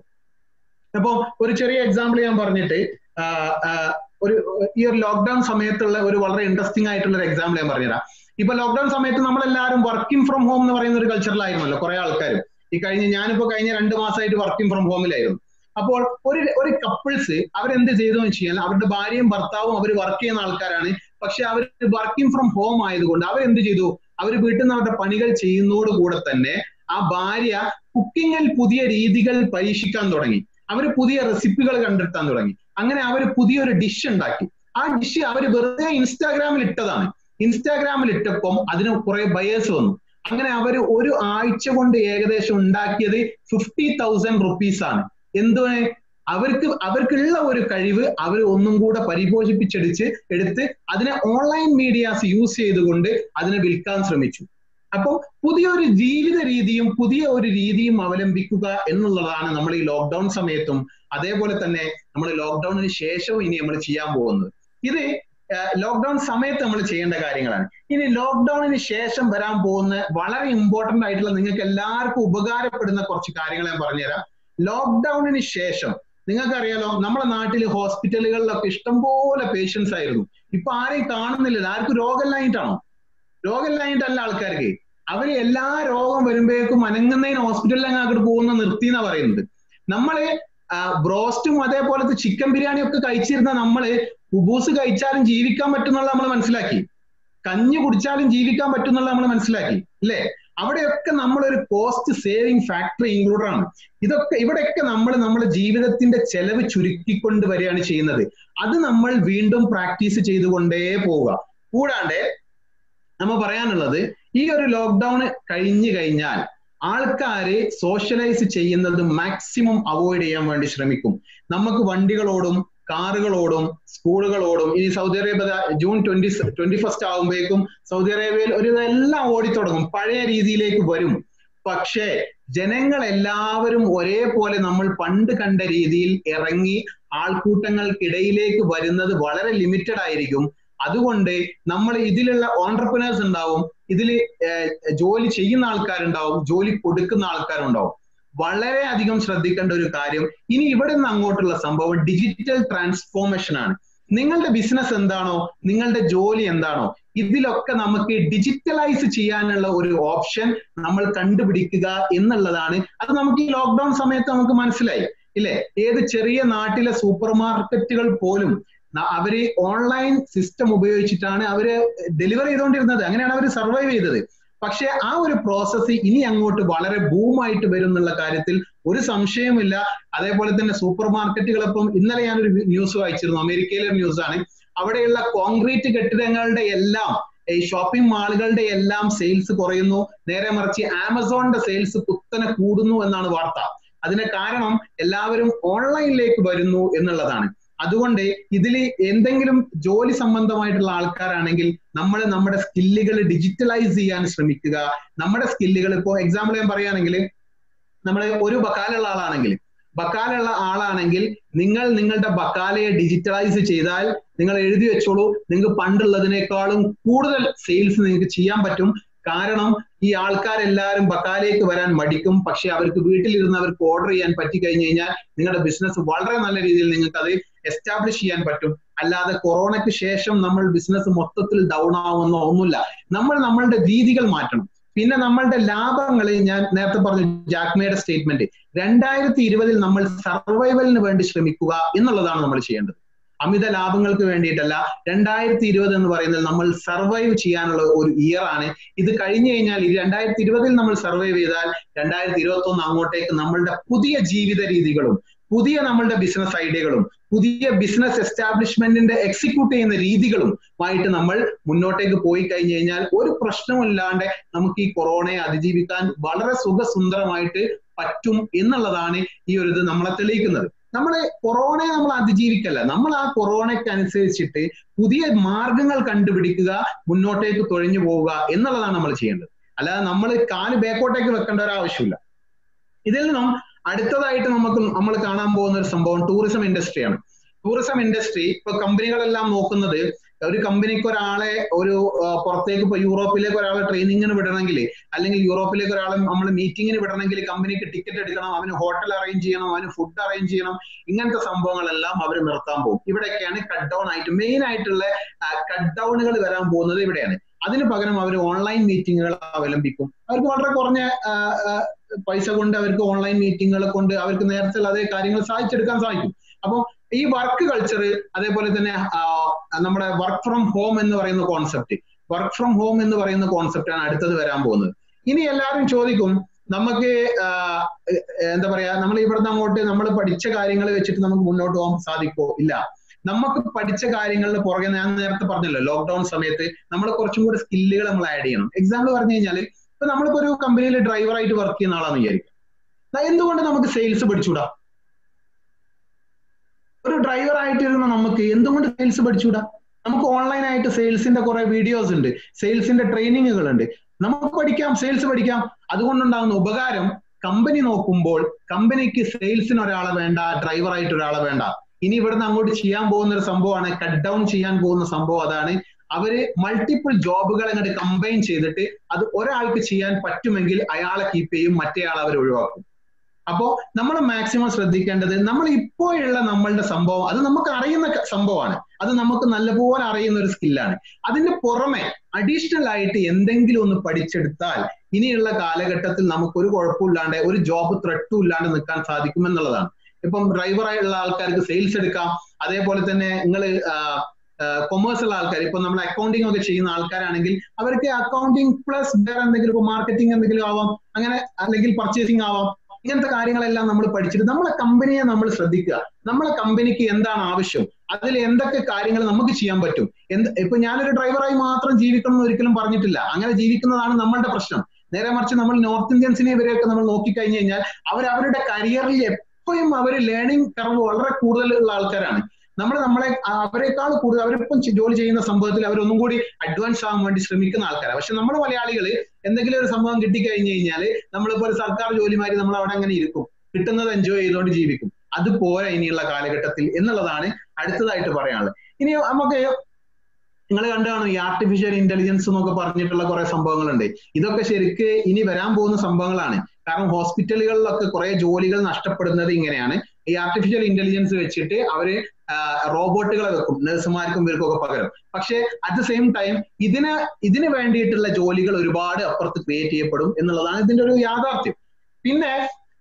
C: അപ്പൊ ഒരു ചെറിയ എക്സാമ്പിൾ ഞാൻ പറഞ്ഞിട്ട് ആ, ആ, ഒരു ഈ ഒരു ലോക്ക്ഡൌൺ സമയത്തുള്ള ഒരു വളരെ ഇൻട്രസ്റ്റിംഗ് ആയിട്ടുള്ള ഒരു എക്സാമ്പിൾ ഞാൻ പറഞ്ഞുതരാം ഇപ്പൊ ലോക്ക്ഡൌൺ സമയത്ത് നമ്മളെല്ലാവരും വർക്കിംഗ് ഫ്രം ഹോം എന്ന് പറയുന്ന ഒരു കൾച്ചറിലായിരുന്നല്ലോ കുറെ ആൾക്കാർ ഈ കഴിഞ്ഞ ഞാനിപ്പോ കഴിഞ്ഞ രണ്ട് മാസമായിട്ട് വർക്കിംഗ് ഫ്രം ഹോമിലായിരുന്നു അപ്പോൾ ഒരു ഒരു കപ്പിൾസ് അവരെന്ത് ചെയ്തു എന്ന് വെച്ച് കഴിഞ്ഞാൽ അവരുടെ ഭാര്യയും ഭർത്താവും അവർ വർക്ക് ചെയ്യുന്ന ആൾക്കാരാണ് പക്ഷെ അവർ വർക്കിംഗ് ഫ്രം ഹോം ആയതുകൊണ്ട് അവരെന്ത് ചെയ്തു അവർ വീട്ടിൽ നിന്ന് അവരുടെ പണികൾ ചെയ്യുന്നതോടുകൂടെ തന്നെ ആ ഭാര്യ കുക്കിങ്ങിൽ പുതിയ രീതികൾ പരീക്ഷിക്കാൻ തുടങ്ങി അവർ പുതിയ റെസിപ്പികൾ കണ്ടെത്താൻ തുടങ്ങി അങ്ങനെ അവർ പുതിയൊരു ഡിഷ് ഉണ്ടാക്കി ആ ഡിഷ് അവർ വെറുതെ ഇൻസ്റ്റാഗ്രാമിൽ ഇട്ടതാണ് ഇൻസ്റ്റാഗ്രാമിൽ ഇട്ടപ്പം അതിന് കുറെ ബയേഴ്സ് വന്നു അങ്ങനെ അവർ ഒരു ആഴ്ച കൊണ്ട് ഏകദേശം ഉണ്ടാക്കിയത് ഫിഫ്റ്റി തൗസൻഡ് റുപ്പീസ് ആണ് എന്തുവാണ് അവർക്ക് അവർക്കുള്ള ഒരു കഴിവ് അവർ ഒന്നും കൂടെ പരിപോഷിപ്പിച്ചെടുത്ത് എടുത്ത് അതിനെ ഓൺലൈൻ മീഡിയാസ് യൂസ് ചെയ്തുകൊണ്ട് അതിനെ വിൽക്കാൻ ശ്രമിച്ചു അപ്പോൾ പുതിയൊരു ജീവിത രീതിയും പുതിയ ഒരു രീതിയും അവലംബിക്കുക എന്നുള്ളതാണ് നമ്മൾ ഈ ലോക്ക്ഡൌൺ സമയത്തും അതേപോലെ തന്നെ നമ്മൾ ലോക്ക്ഡൌണിന് ശേഷവും ഇനി നമ്മൾ ചെയ്യാൻ പോകുന്നത് ഇത് ലോക്ക്ഡൌൺ സമയത്ത് നമ്മൾ ചെയ്യേണ്ട കാര്യങ്ങളാണ് ഇനി ലോക്ക്ഡൌണിന് ശേഷം വരാൻ പോകുന്ന വളരെ ഇമ്പോർട്ടന്റ് ആയിട്ടുള്ള നിങ്ങൾക്ക് എല്ലാവർക്കും ഉപകാരപ്പെടുന്ന കുറച്ച് കാര്യങ്ങൾ ഞാൻ പറഞ്ഞുതരാം ലോക്ക്ഡൌണിന് ശേഷം നിങ്ങൾക്കറിയാലോ നമ്മുടെ നാട്ടിൽ ഹോസ്പിറ്റലുകളിലൊക്കെ ഇഷ്ടംപോലെ പേഷ്യൻസ് ആയിരുന്നു ഇപ്പൊ ആരെയും കാണുന്നില്ല ആർക്കും രോഗമില്ലായിട്ടാണോ രോഗമില്ലായിട്ടല്ല ആൾക്കാർക്ക് അവര് എല്ലാ രോഗം വരുമ്പോഴേക്കും അനങ്ങുന്നതിന് ഹോസ്പിറ്റലിൽ അങ്ങോട്ട് പോകുന്ന നിർത്തി എന്നാ പറയുന്നത് നമ്മള് ബ്രോസ്റ്റും അതേപോലത്തെ ചിക്കൻ ബിരിയാണി ഒക്കെ കഴിച്ചിരുന്ന നമ്മള് കുബൂസ് കഴിച്ചാലും ജീവിക്കാൻ പറ്റുന്നുള്ള നമ്മൾ മനസ്സിലാക്കി കഞ്ഞി കുടിച്ചാലും ജീവിക്കാൻ പറ്റുന്നുള്ള നമ്മൾ മനസ്സിലാക്കി അല്ലേ അവിടെയൊക്കെ നമ്മളൊരു കോസ്റ്റ് സേവിങ് ഫാക്ടർ ഇൻക്ലൂഡ് ആണ് ഇതൊക്കെ ഇവിടെയൊക്കെ നമ്മൾ നമ്മുടെ ജീവിതത്തിന്റെ ചെലവ് ചുരുക്കിക്കൊണ്ട് വരികയാണ് ചെയ്യുന്നത് അത് നമ്മൾ വീണ്ടും പ്രാക്ടീസ് ചെയ്തുകൊണ്ടേ പോവുക കൂടാണ്ട് നമ്മൾ പറയാനുള്ളത് ഈ ഒരു ലോക്ക്ഡൌൺ കഴിഞ്ഞു കഴിഞ്ഞാൽ ആൾക്കാര് സോഷ്യലൈസ് ചെയ്യുന്നത് മാക്സിമം അവോയ്ഡ് ചെയ്യാൻ വേണ്ടി ശ്രമിക്കും നമുക്ക് വണ്ടികളോടും കാറുകളോടും സ്കൂളുകളോടും ഇനി Saudi Arabia June twenty twenty first ആകുമ്പോഴേക്കും സൗദി അറേബ്യയിൽ ഒരു ഇതെല്ലാം ഓടിത്തുടങ്ങും പഴയ രീതിയിലേക്ക് വരും പക്ഷേ ജനങ്ങൾ എല്ലാവരും ഒരേപോലെ നമ്മൾ പണ്ട് കണ്ട രീതിയിൽ ഇറങ്ങി ആൾക്കൂട്ടങ്ങൾക്കിടയിലേക്ക് വരുന്നത് വളരെ ലിമിറ്റഡ് ആയിരിക്കും അതുകൊണ്ട് നമ്മൾ ഇതിലുള്ള ഓണ്ടർപ്രണേഴ്സ് ഉണ്ടാവും ഇതിൽ ജോലി ചെയ്യുന്ന ആൾക്കാരുണ്ടാവും ജോലി കൊടുക്കുന്ന ആൾക്കാരുണ്ടാവും വളരെ അധികം ശ്രദ്ധിക്കേണ്ട ഒരു കാര്യം ഇനി ഇവിടെ നിന്ന് അങ്ങോട്ടുള്ള സംഭവം ഡിജിറ്റൽ ട്രാൻസ്ഫോർമേഷൻ ആണ് നിങ്ങളുടെ ബിസിനസ് എന്താണോ നിങ്ങളുടെ ജോലി എന്താണോ ഇതിലൊക്കെ നമുക്ക് ഡിജിറ്റലൈസ് ചെയ്യാനുള്ള ഒരു ഓപ്ഷൻ നമ്മൾ കണ്ടുപിടിക്കുക എന്നുള്ളതാണ് അത് നമുക്ക് ഈ ലോക്ക്ഡൌൺ സമയത്ത് നമുക്ക് മനസ്സിലായി ഇല്ലേ ഏത് ചെറിയ നാട്ടിലെ സൂപ്പർ മാർക്കറ്റുകൾ പോലും അവര് ഓൺലൈൻ സിസ്റ്റം ഉപയോഗിച്ചിട്ടാണ് അവര് ഡെലിവർ ചെയ്തുകൊണ്ടിരുന്നത് അങ്ങനെയാണ് അവർ സർവൈവ് ചെയ്തത് പക്ഷെ ആ ഒരു പ്രോസസ്സ് ഇനി അങ്ങോട്ട് വളരെ ബൂമായിട്ട് വരും എന്നുള്ള കാര്യത്തിൽ ഒരു സംശയമില്ല അതേപോലെ തന്നെ സൂപ്പർ മാർക്കറ്റുകൾ ഇപ്പം ഇന്നലെ ഞാനൊരു ന്യൂസ് വായിച്ചിരുന്നു അമേരിക്കയിലെ ന്യൂസ് ആണ് അവിടെയുള്ള കോൺക്രീറ്റ് കെട്ടിടങ്ങളുടെ എല്ലാം ഈ ഷോപ്പിംഗ് മാളുകളുടെ എല്ലാം സെയിൽസ് കുറയുന്നു നേരെ മറിച്ച് ആമസോണിന്റെ സെയിൽസ് കുത്തനെ കൂടുന്നു എന്നാണ് വാർത്ത അതിന് കാരണം എല്ലാവരും ഓൺലൈനിലേക്ക് വരുന്നു എന്നുള്ളതാണ് അതുകൊണ്ട് ഇതിൽ എന്തെങ്കിലും ജോലി സംബന്ധമായിട്ടുള്ള ആൾക്കാരാണെങ്കിൽ നമ്മൾ നമ്മുടെ സ്കില്ലുകൾ ഡിജിറ്റലൈസ് ചെയ്യാൻ ശ്രമിക്കുക നമ്മുടെ സ്കില്ലുകൾ ഇപ്പോൾ എക്സാമ്പിൾ ഞാൻ പറയുകയാണെങ്കിൽ നമ്മൾ ഒരു ബക്കാലുള്ള ആളാണെങ്കിൽ ബക്കാലുള്ള ആളാണെങ്കിൽ നിങ്ങൾ നിങ്ങളുടെ ബക്കാലയെ ഡിജിറ്റലൈസ് ചെയ്താൽ നിങ്ങൾ എഴുതി വെച്ചോളൂ നിങ്ങൾക്ക് പണ്ടുള്ളതിനേക്കാളും കൂടുതൽ സെയിൽസ് നിങ്ങൾക്ക് ചെയ്യാൻ പറ്റും കാരണം ഈ ആൾക്കാരെല്ലാവരും ബക്കാലേക്ക് വരാൻ മടിക്കും പക്ഷെ അവർക്ക് വീട്ടിലിരുന്ന് അവർക്ക് ഓർഡർ ചെയ്യാൻ പറ്റി കഴിഞ്ഞു കഴിഞ്ഞാൽ നിങ്ങളുടെ ബിസിനസ് വളരെ നല്ല രീതിയിൽ നിങ്ങൾക്ക് അത് എസ്റ്റാബ്ലിഷ് ചെയ്യാൻ പറ്റും അല്ലാതെ കൊറോണയ്ക്ക് ശേഷം നമ്മൾ ബിസിനസ് മൊത്തത്തിൽ ഡൗൺ ആവുന്നോ ഒന്നുമില്ല നമ്മൾ നമ്മളുടെ രീതികൾ മാറ്റണം പിന്നെ നമ്മളുടെ ലാഭങ്ങൾ ഞാൻ നേരത്തെ പറഞ്ഞു ജാക്മയുടെ സ്റ്റേറ്റ്മെന്റ് രണ്ടായിരത്തി ഇരുപതിൽ നമ്മൾ സർവൈവലിന് വേണ്ടി ശ്രമിക്കുക എന്നുള്ളതാണ് നമ്മൾ ചെയ്യേണ്ടത് അമിത ലാഭങ്ങൾക്ക് വേണ്ടിയിട്ടല്ല രണ്ടായിരത്തി ഇരുപത് എന്ന് പറയുന്നത് നമ്മൾ സർവൈവ് ചെയ്യാനുള്ള ഒരു ഇയർ ആണ് ഇത് കഴിഞ്ഞു കഴിഞ്ഞാൽ ഈ രണ്ടായിരത്തി ഇരുപതിൽ നമ്മൾ സർവൈവ് ചെയ്താൽ രണ്ടായിരത്തി ഇരുപത്തി ഒന്ന് അങ്ങോട്ടേക്ക് നമ്മളുടെ പുതിയ ജീവിത രീതികളും പുതിയ നമ്മളുടെ ബിസിനസ് ഐഡിയകളും പുതിയ ബിസിനസ് എസ്റ്റാബ്ലിഷ്മെന്റിന്റെ എക്സിക്യൂട്ട് ചെയ്യുന്ന രീതികളും ആയിട്ട് നമ്മൾ മുന്നോട്ടേക്ക് പോയി കഴിഞ്ഞു കഴിഞ്ഞാൽ ഒരു പ്രശ്നമില്ലാണ്ട് നമുക്ക് ഈ കൊറോണയെ അതിജീവിക്കാൻ വളരെ സുഖസുന്ദരമായിട്ട് പറ്റും എന്നുള്ളതാണ് ഈ ഒരു ഇത് നമ്മളെ തെളിയിക്കുന്നത് നമ്മൾ കൊറോണയെ നമ്മൾ അതിജീവിക്കല്ല നമ്മൾ ആ കൊറോണയ്ക്ക് അനുസരിച്ചിട്ട് പുതിയ മാർഗങ്ങൾ കണ്ടുപിടിക്കുക മുന്നോട്ടേക്ക് തുഴഞ്ഞു പോവുക എന്നുള്ളതാണ് നമ്മൾ ചെയ്യേണ്ടത് അല്ലാതെ നമ്മൾ കാല് ബാക്കോട്ടേക്ക് വെക്കേണ്ട ഒരു ആവശ്യമില്ല ഇതിൽ നിന്നും അടുത്തതായിട്ട് നമുക്ക് നമ്മൾ കാണാൻ പോകുന്ന ഒരു സംഭവം ടൂറിസം ഇൻഡസ്ട്രിയാണ് ടൂറിസം ഇൻഡസ്ട്രി ഇപ്പൊ കമ്പനികളെല്ലാം നോക്കുന്നത് ഒരു കമ്പനിക്ക് ഒരാളെ ഒരു പുറത്തേക്ക് ഇപ്പൊ യൂറോപ്പിലേക്ക് ഒരാളെ ട്രെയിനിങ്ങിന് വിടണമെങ്കിൽ അല്ലെങ്കിൽ യൂറോപ്പിലേക്ക് ഒരാളെ നമ്മൾ മീറ്റിങ്ങിന് വിടണമെങ്കിൽ കമ്പനിക്ക് ടിക്കറ്റ് എടുക്കണം അവന് ഹോട്ടൽ അറേഞ്ച് ചെയ്യണം അവന് ഫുഡ് അറേഞ്ച് ചെയ്യണം ഇങ്ങനത്തെ സംഭവങ്ങളെല്ലാം അവർ നിർത്താൻ പോകും ഇവിടെയൊക്കെയാണ് കട്ട് ഡൗൺ ആയിട്ട് മെയിൻ ആയിട്ടുള്ള കട്ട് ഡൗണുകൾ വരാൻ പോകുന്നത് ഇവിടെയാണ് അതിന് പകരം അവർ ഓൺലൈൻ മീറ്റിങ്ങുകൾ അവലംബിക്കും അവർക്ക് വളരെ കുറഞ്ഞ പൈസ കൊണ്ട് അവർക്ക് ഓൺലൈൻ മീറ്റിങ്ങുകളെ കൊണ്ട് അവർക്ക് നേരത്തെ അതേ കാര്യങ്ങൾ സാധിച്ചെടുക്കാൻ സാധിക്കും അപ്പം ഈ വർക്ക് കൾച്ചർ അതേപോലെ തന്നെ നമ്മുടെ വർക്ക് ഫ്രം ഹോം എന്ന് പറയുന്ന കോൺസെപ്റ്റ് വർക്ക് ഫ്രം ഹോം എന്ന് പറയുന്ന കോൺസെപ്റ്റ് ആണ് അടുത്തത് വരാൻ പോകുന്നത് ഇനി എല്ലാവരും ചോദിക്കും നമുക്ക് എന്താ പറയാ നമ്മൾ ഇവിടുന്ന് അങ്ങോട്ട് നമ്മൾ പഠിച്ച കാര്യങ്ങൾ വെച്ചിട്ട് നമുക്ക് മുന്നോട്ട് പോകാൻ സാധിക്കോ ഇല്ല നമുക്ക് പഠിച്ച കാര്യങ്ങളുടെ പുറകെ ഞാൻ നേരത്തെ പറഞ്ഞല്ലോ ലോക്ക്ഡൌൺ സമയത്ത് നമ്മൾ കുറച്ചും കൂടി സ്കില്ലുകൾ നമ്മൾ ആഡ് ചെയ്യണം എക്സാമ്പിൾ പറഞ്ഞു കഴിഞ്ഞാൽ ഇപ്പൊ നമ്മളിപ്പോ ഒരു കമ്പനിയിൽ ഡ്രൈവറായിട്ട് വർക്ക് ചെയ്യുന്ന ആളാന്ന് വിചാരിക്കും ദാ എന്തുകൊണ്ട് നമുക്ക് സെയിൽസ് പഠിച്ചൂടാ ഒരു ഡ്രൈവർ ആയിട്ടിരുന്ന നമുക്ക് എന്തുകൊണ്ട് സെയിൽസ് പഠിച്ചൂടാ നമുക്ക് ഓൺലൈൻ ആയിട്ട് സെയിൽസിന്റെ കുറെ വീഡിയോസ് ഉണ്ട് സെയിൽസിന്റെ ട്രെയിനിങ്ങുകൾ ഉണ്ട് നമുക്ക് പഠിക്കാം സെയിൽസ് പഠിക്കാം അതുകൊണ്ടുണ്ടാകുന്ന ഉപകാരം കമ്പനി നോക്കുമ്പോൾ കമ്പനിക്ക് സെയിൽസിന് ഒരാളെ വേണ്ട ഡ്രൈവർ ആയിട്ട് ഒരാളെ വേണ്ട ഇനി ഇവിടുന്ന് അങ്ങോട്ട് ചെയ്യാൻ പോകുന്ന ഒരു സംഭവമാണ് കട്ട് ഡൗൺ ചെയ്യാൻ പോകുന്ന സംഭവം അതാണ് അവര് മൾട്ടിപ്പിൾ ജോബുകൾ അങ്ങോട്ട് കമ്പൈൻ ചെയ്തിട്ട് അത് ഒരാൾക്ക് ചെയ്യാൻ പറ്റുമെങ്കിൽ അയാളെ കീപ്പ് ചെയ്യും മറ്റേയാൾ അവർ ഒഴിവാക്കും അപ്പോ നമ്മൾ മാക്സിമം ശ്രദ്ധിക്കേണ്ടത് നമ്മൾ ഇപ്പോഴുള്ള നമ്മളുടെ സംഭവം അത് നമുക്ക് അറിയുന്ന ക- സംഭവമാണ് അത് നമുക്ക് നല്ലപോലെ അറിയുന്ന ഒരു സ്കില്ലാണ് അതിന് പുറമെ അഡീഷണൽ ആയിട്ട് എന്തെങ്കിലും ഒന്ന് പഠിച്ചെടുത്താൽ ഇനിയുള്ള കാലഘട്ടത്തിൽ നമുക്ക് ഒരു കുഴപ്പമില്ലാണ്ട് ഒരു ജോബ് ത്രെട്ടും ഇല്ലാണ്ട് നിൽക്കാൻ സാധിക്കും എന്നുള്ളതാണ് ഇപ്പം ഡ്രൈവറായുള്ള ആൾക്കാർക്ക് സെയിൽസ് എടുക്കാം അതേപോലെ തന്നെ നിങ്ങൾ കൊമേഴ്സ് ഉള്ള ആൾക്കാർ ഇപ്പൊ നമ്മൾ അക്കൗണ്ടിങ് ഒക്കെ ചെയ്യുന്ന ആൾക്കാരാണെങ്കിൽ അവർക്ക് അക്കൗണ്ടിങ് പ്ലസ് വേറെ എന്തെങ്കിലും ഇപ്പൊ മാർക്കറ്റിംഗ് എന്തെങ്കിലും ആവാം അങ്ങനെ അല്ലെങ്കിൽ പർച്ചേസിംഗ് ആവാം ഇങ്ങനത്തെ കാര്യങ്ങളെല്ലാം നമ്മൾ പഠിച്ചിട്ട് നമ്മളെ കമ്പനിയെ നമ്മൾ ശ്രദ്ധിക്കുക നമ്മളെ കമ്പനിക്ക് എന്താണ് ആവശ്യം അതിൽ എന്തൊക്കെ കാര്യങ്ങൾ നമുക്ക് ചെയ്യാൻ പറ്റും എന്ത് ഇപ്പൊ ഞാനൊരു ഡ്രൈവറായി മാത്രം ജീവിക്കണം എന്ന് ഒരിക്കലും പറഞ്ഞിട്ടില്ല അങ്ങനെ ജീവിക്കുന്നതാണ് നമ്മളുടെ പ്രശ്നം നേരെ മറിച്ച് നമ്മൾ നോർത്ത് ഇന്ത്യൻസിനെ ഇവരെയൊക്കെ നമ്മൾ നോക്കിക്കഴിഞ്ഞു കഴിഞ്ഞാൽ അവർ അവരുടെ കരിയറിൽ എപ്പോഴും അവർ ലേണിംഗ് കർവ് വളരെ കൂടുതലുള്ള ആൾക്കാരാണ് നമ്മൾ നമ്മളെ അവരെക്കാൾ കൂടുതൽ അവരിപ്പം ചെ- ജോലി ചെയ്യുന്ന സംഭവത്തിൽ അവർ ഒന്നും കൂടി അഡ്വാൻസ് ആവാൻ വേണ്ടി ശ്രമിക്കുന്ന ആൾക്കാരാണ് പക്ഷെ നമ്മൾ മലയാളികൾ എന്തെങ്കിലും ഒരു സംഭവം കിട്ടിക്കഴിഞ്ഞു കഴിഞ്ഞാൽ നമ്മളിപ്പോ ഒരു സർക്കാർ ജോലിമാരി നമ്മൾ അവിടെ അങ്ങനെ ഇരിക്കും കിട്ടുന്നത് എൻജോയ് ചെയ്തുകൊണ്ട് ജീവിക്കും അത് പോരാ ഇനിയുള്ള കാലഘട്ടത്തിൽ എന്നുള്ളതാണ് അടുത്തതായിട്ട് പറയാനുള്ളത് ഇനി നമുക്ക് നിങ്ങൾ കണ്ടാണ് ഈ ആർട്ടിഫിഷ്യൽ ഇന്റലിജൻസ് എന്നൊക്കെ പറഞ്ഞിട്ടുള്ള കുറെ സംഭവങ്ങളുണ്ട് ഇതൊക്കെ ശരിക്ക് ഇനി വരാൻ പോകുന്ന സംഭവങ്ങളാണ് കാരണം ഹോസ്പിറ്റലുകളിലൊക്കെ കുറെ ജോലികൾ നഷ്ടപ്പെടുന്നത് ഇങ്ങനെയാണ് ഈ ആർട്ടിഫിഷ്യൽ ഇന്റലിജൻസ് വെച്ചിട്ട് അവര് റോബോട്ടുകളെ വെക്കും നഴ്സുമാർക്കും ഇവർക്കൊക്കെ പകരം പക്ഷെ അറ്റ് ദ സെയിം ടൈം ഇതിന് ഇതിന് വേണ്ടിയിട്ടുള്ള ജോലികൾ ഒരുപാട് അപ്പുറത്ത് ക്രിയേറ്റ് ചെയ്യപ്പെടും എന്നുള്ളതാണ് ഇതിന്റെ ഒരു യാഥാർത്ഥ്യം പിന്നെ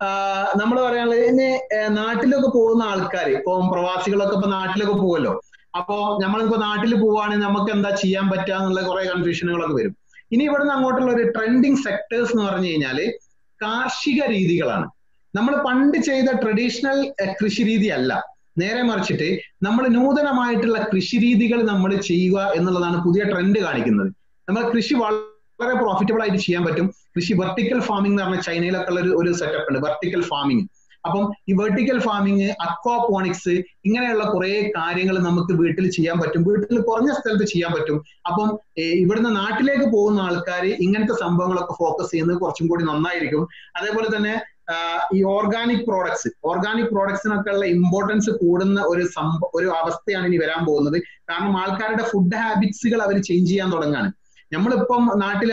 C: നമ്മൾ പറയാനുള്ളത് ഇനി ഏഹ് നാട്ടിലൊക്കെ പോകുന്ന ആൾക്കാർ ഇപ്പൊ പ്രവാസികളൊക്കെ ഇപ്പൊ നാട്ടിലൊക്കെ പോകുമല്ലോ അപ്പോ നമ്മളിപ്പോ നാട്ടിൽ പോവാണെങ്കിൽ നമുക്ക് എന്താ ചെയ്യാൻ പറ്റുക എന്നുള്ള കുറെ കൺഫ്യൂഷനുകളൊക്കെ വരും ഇനി ഇവിടുന്ന് അങ്ങോട്ടുള്ള ഒരു ട്രെൻഡിങ് സെക്ടേഴ്സ് എന്ന് പറഞ്ഞു കഴിഞ്ഞാല് കാർഷിക രീതികളാണ് നമ്മൾ പണ്ട് ചെയ്ത ട്രഡീഷണൽ കൃഷി രീതി അല്ല നേരെ മറിച്ചിട്ട് നമ്മൾ നൂതനമായിട്ടുള്ള കൃഷി രീതികൾ നമ്മൾ ചെയ്യുക എന്നുള്ളതാണ് പുതിയ ട്രെൻഡ് കാണിക്കുന്നത് നമ്മൾ കൃഷി വളരെ പ്രോഫിറ്റബിൾ ആയിട്ട് ചെയ്യാൻ പറ്റും കൃഷി വെർട്ടിക്കൽ ഫാമിംഗ് എന്ന് പറഞ്ഞ ചൈനയിലൊക്കെ ഉള്ള ഒരു ഒരു സെറ്റപ്പ് ഉണ്ട് വെർട്ടിക്കൽ ഫാമിംഗ് അപ്പം ഈ വെർട്ടിക്കൽ ഫാമിംഗ് അക്വാപോണിക്സ് ഇങ്ങനെയുള്ള കുറെ കാര്യങ്ങൾ നമുക്ക് വീട്ടിൽ ചെയ്യാൻ പറ്റും വീട്ടിൽ കുറഞ്ഞ സ്ഥലത്ത് ചെയ്യാൻ പറ്റും അപ്പം ഏർ ഇവിടുന്ന് നാട്ടിലേക്ക് പോകുന്ന ആൾക്കാർ ഇങ്ങനത്തെ സംഭവങ്ങളൊക്കെ ഫോക്കസ് ചെയ്യുന്നത് കുറച്ചും കൂടി നന്നായിരിക്കും അതേപോലെ തന്നെ ആഹ് ഈ ഓർഗാനിക് പ്രോഡക്ട്സ് ഓർഗാനിക് പ്രോഡക്ട്സിനൊക്കെ ഉള്ള ഇമ്പോർട്ടൻസ് കൂടുന്ന ഒരു സംഭവ ഒരു അവസ്ഥയാണ് ഇനി വരാൻ പോകുന്നത് കാരണം ആൾക്കാരുടെ ഫുഡ് ഹാബിറ്റ്സുകൾ അവർ ചേഞ്ച് ചെയ്യാൻ തുടങ്ങാണ് നമ്മളിപ്പം നാട്ടിൽ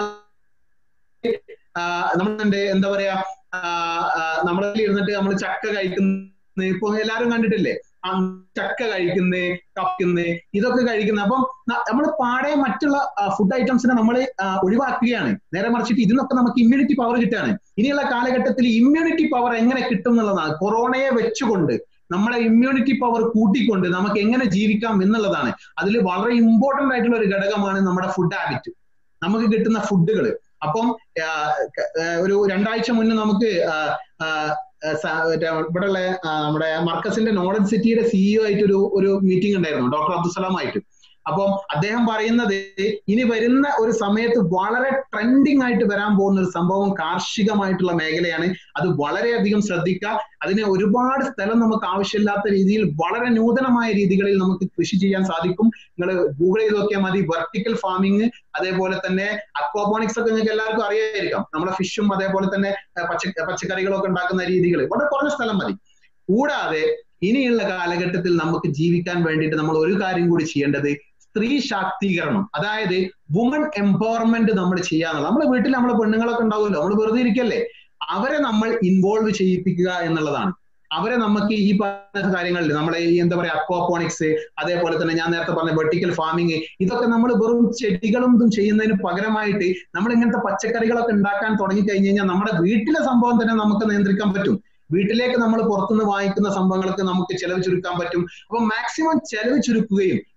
C: നമ്മളുണ്ട് എന്താ പറയാ നമ്മളിൽ ഇരുന്നിട്ട് നമ്മൾ ചക്ക കഴിക്കുന്ന ഇപ്പൊ എല്ലാരും കണ്ടിട്ടില്ലേ ആ ചക്ക കഴിക്കുന്നേ കപ്പിക്കുന്നേ ഇതൊക്കെ കഴിക്കുന്നത് അപ്പം നമ്മൾ പാടെ മറ്റുള്ള ഫുഡ് ഐറ്റംസിനെ നമ്മൾ ഒഴിവാക്കുകയാണ് നേരെ മറിച്ചിട്ട് ഇതിനൊക്കെ നമുക്ക് ഇമ്മ്യൂണിറ്റി പവർ കിട്ടുകയാണ് ഇനിയുള്ള കാലഘട്ടത്തിൽ ഇമ്മ്യൂണിറ്റി പവർ എങ്ങനെ കിട്ടും എന്നുള്ളതാണ് കൊറോണയെ വെച്ചുകൊണ്ട് നമ്മളെ ഇമ്മ്യൂണിറ്റി പവർ കൂട്ടിക്കൊണ്ട് നമുക്ക് എങ്ങനെ ജീവിക്കാം എന്നുള്ളതാണ് അതിൽ വളരെ ഇമ്പോർട്ടന്റ് ആയിട്ടുള്ള ഒരു ഘടകമാണ് നമ്മുടെ ഫുഡ് ഹാബിറ്റ് നമുക്ക് കിട്ടുന്ന ഫുഡുകൾ അപ്പം ഒരു രണ്ടാഴ്ച മുന്നേ നമുക്ക് ഇവിടെയുള്ള നമ്മുടെ മർക്കസിന്റെ നോളജ് സിറ്റിയുടെ സിഇഒ ആയിട്ട് ഒരു ഒരു മീറ്റിംഗ് ഉണ്ടായിരുന്നു ഡോക്ടർ അബ്ദുസലാമായിട്ട് അപ്പം അദ്ദേഹം പറയുന്നത് ഇനി വരുന്ന ഒരു സമയത്ത് വളരെ ട്രെൻഡിങ് ആയിട്ട് വരാൻ പോകുന്ന ഒരു സംഭവം കാർഷികമായിട്ടുള്ള മേഖലയാണ് അത് വളരെയധികം ശ്രദ്ധിക്കുക അതിന് ഒരുപാട് സ്ഥലം നമുക്ക് ആവശ്യമില്ലാത്ത രീതിയിൽ വളരെ നൂതനമായ രീതികളിൽ നമുക്ക് കൃഷി ചെയ്യാൻ സാധിക്കും നിങ്ങൾ ഗൂഗിൾ ചെയ്ത് നോക്കിയാൽ മതി വെർട്ടിക്കൽ ഫാമിംഗ് അതേപോലെ തന്നെ അക്വാപോണിക്സ് ഒക്കെ നിങ്ങൾക്ക് എല്ലാവർക്കും അറിയായിരിക്കാം നമ്മുടെ ഫിഷും അതേപോലെ തന്നെ പച്ച പച്ചക്കറികളൊക്കെ ഉണ്ടാക്കുന്ന രീതികൾ വളരെ കുറഞ്ഞ സ്ഥലം മതി കൂടാതെ ഇനിയുള്ള കാലഘട്ടത്തിൽ നമുക്ക് ജീവിക്കാൻ വേണ്ടിയിട്ട് നമ്മൾ ഒരു കാര്യം കൂടി ചെയ്യേണ്ടത് സ്ത്രീ ശാക്തീകരണം അതായത് വുമൺ എംപവർമെന്റ് നമ്മൾ ചെയ്യാന്നുള്ളത് നമ്മുടെ വീട്ടിൽ നമ്മളെ പെണ്ണുങ്ങളൊക്കെ ഉണ്ടാവുമല്ലോ നമ്മൾ വെറുതെ ഇരിക്കല്ലേ അവരെ നമ്മൾ ഇൻവോൾവ് ചെയ്യിപ്പിക്കുക എന്നുള്ളതാണ് അവരെ നമുക്ക് ഈ പറഞ്ഞ കാര്യങ്ങളിൽ നമ്മളെ ഈ എന്താ പറയാ അക്വാപോണിക്സ് അതേപോലെ തന്നെ ഞാൻ നേരത്തെ പറഞ്ഞ വെർട്ടിക്കൽ ഫാമിംഗ് ഇതൊക്കെ നമ്മൾ വെറും ചെടികളും ഇതും ചെയ്യുന്നതിന് പകരമായിട്ട് നമ്മൾ ഇങ്ങനത്തെ പച്ചക്കറികളൊക്കെ ഉണ്ടാക്കാൻ തുടങ്ങി കഴിഞ്ഞു കഴിഞ്ഞാൽ നമ്മുടെ വീട്ടിലെ സംഭവം തന്നെ നമുക്ക് നിയന്ത്രിക്കാൻ പറ്റും വീട്ടിലേക്ക് നമ്മൾ പുറത്തുനിന്ന് വാങ്ങിക്കുന്ന സംഭവങ്ങൾക്ക് നമുക്ക് ചെലവ് ചുരുക്കാൻ പറ്റും അപ്പൊ മാക്സിമം ചെലവ് ചുരുക്കുകയും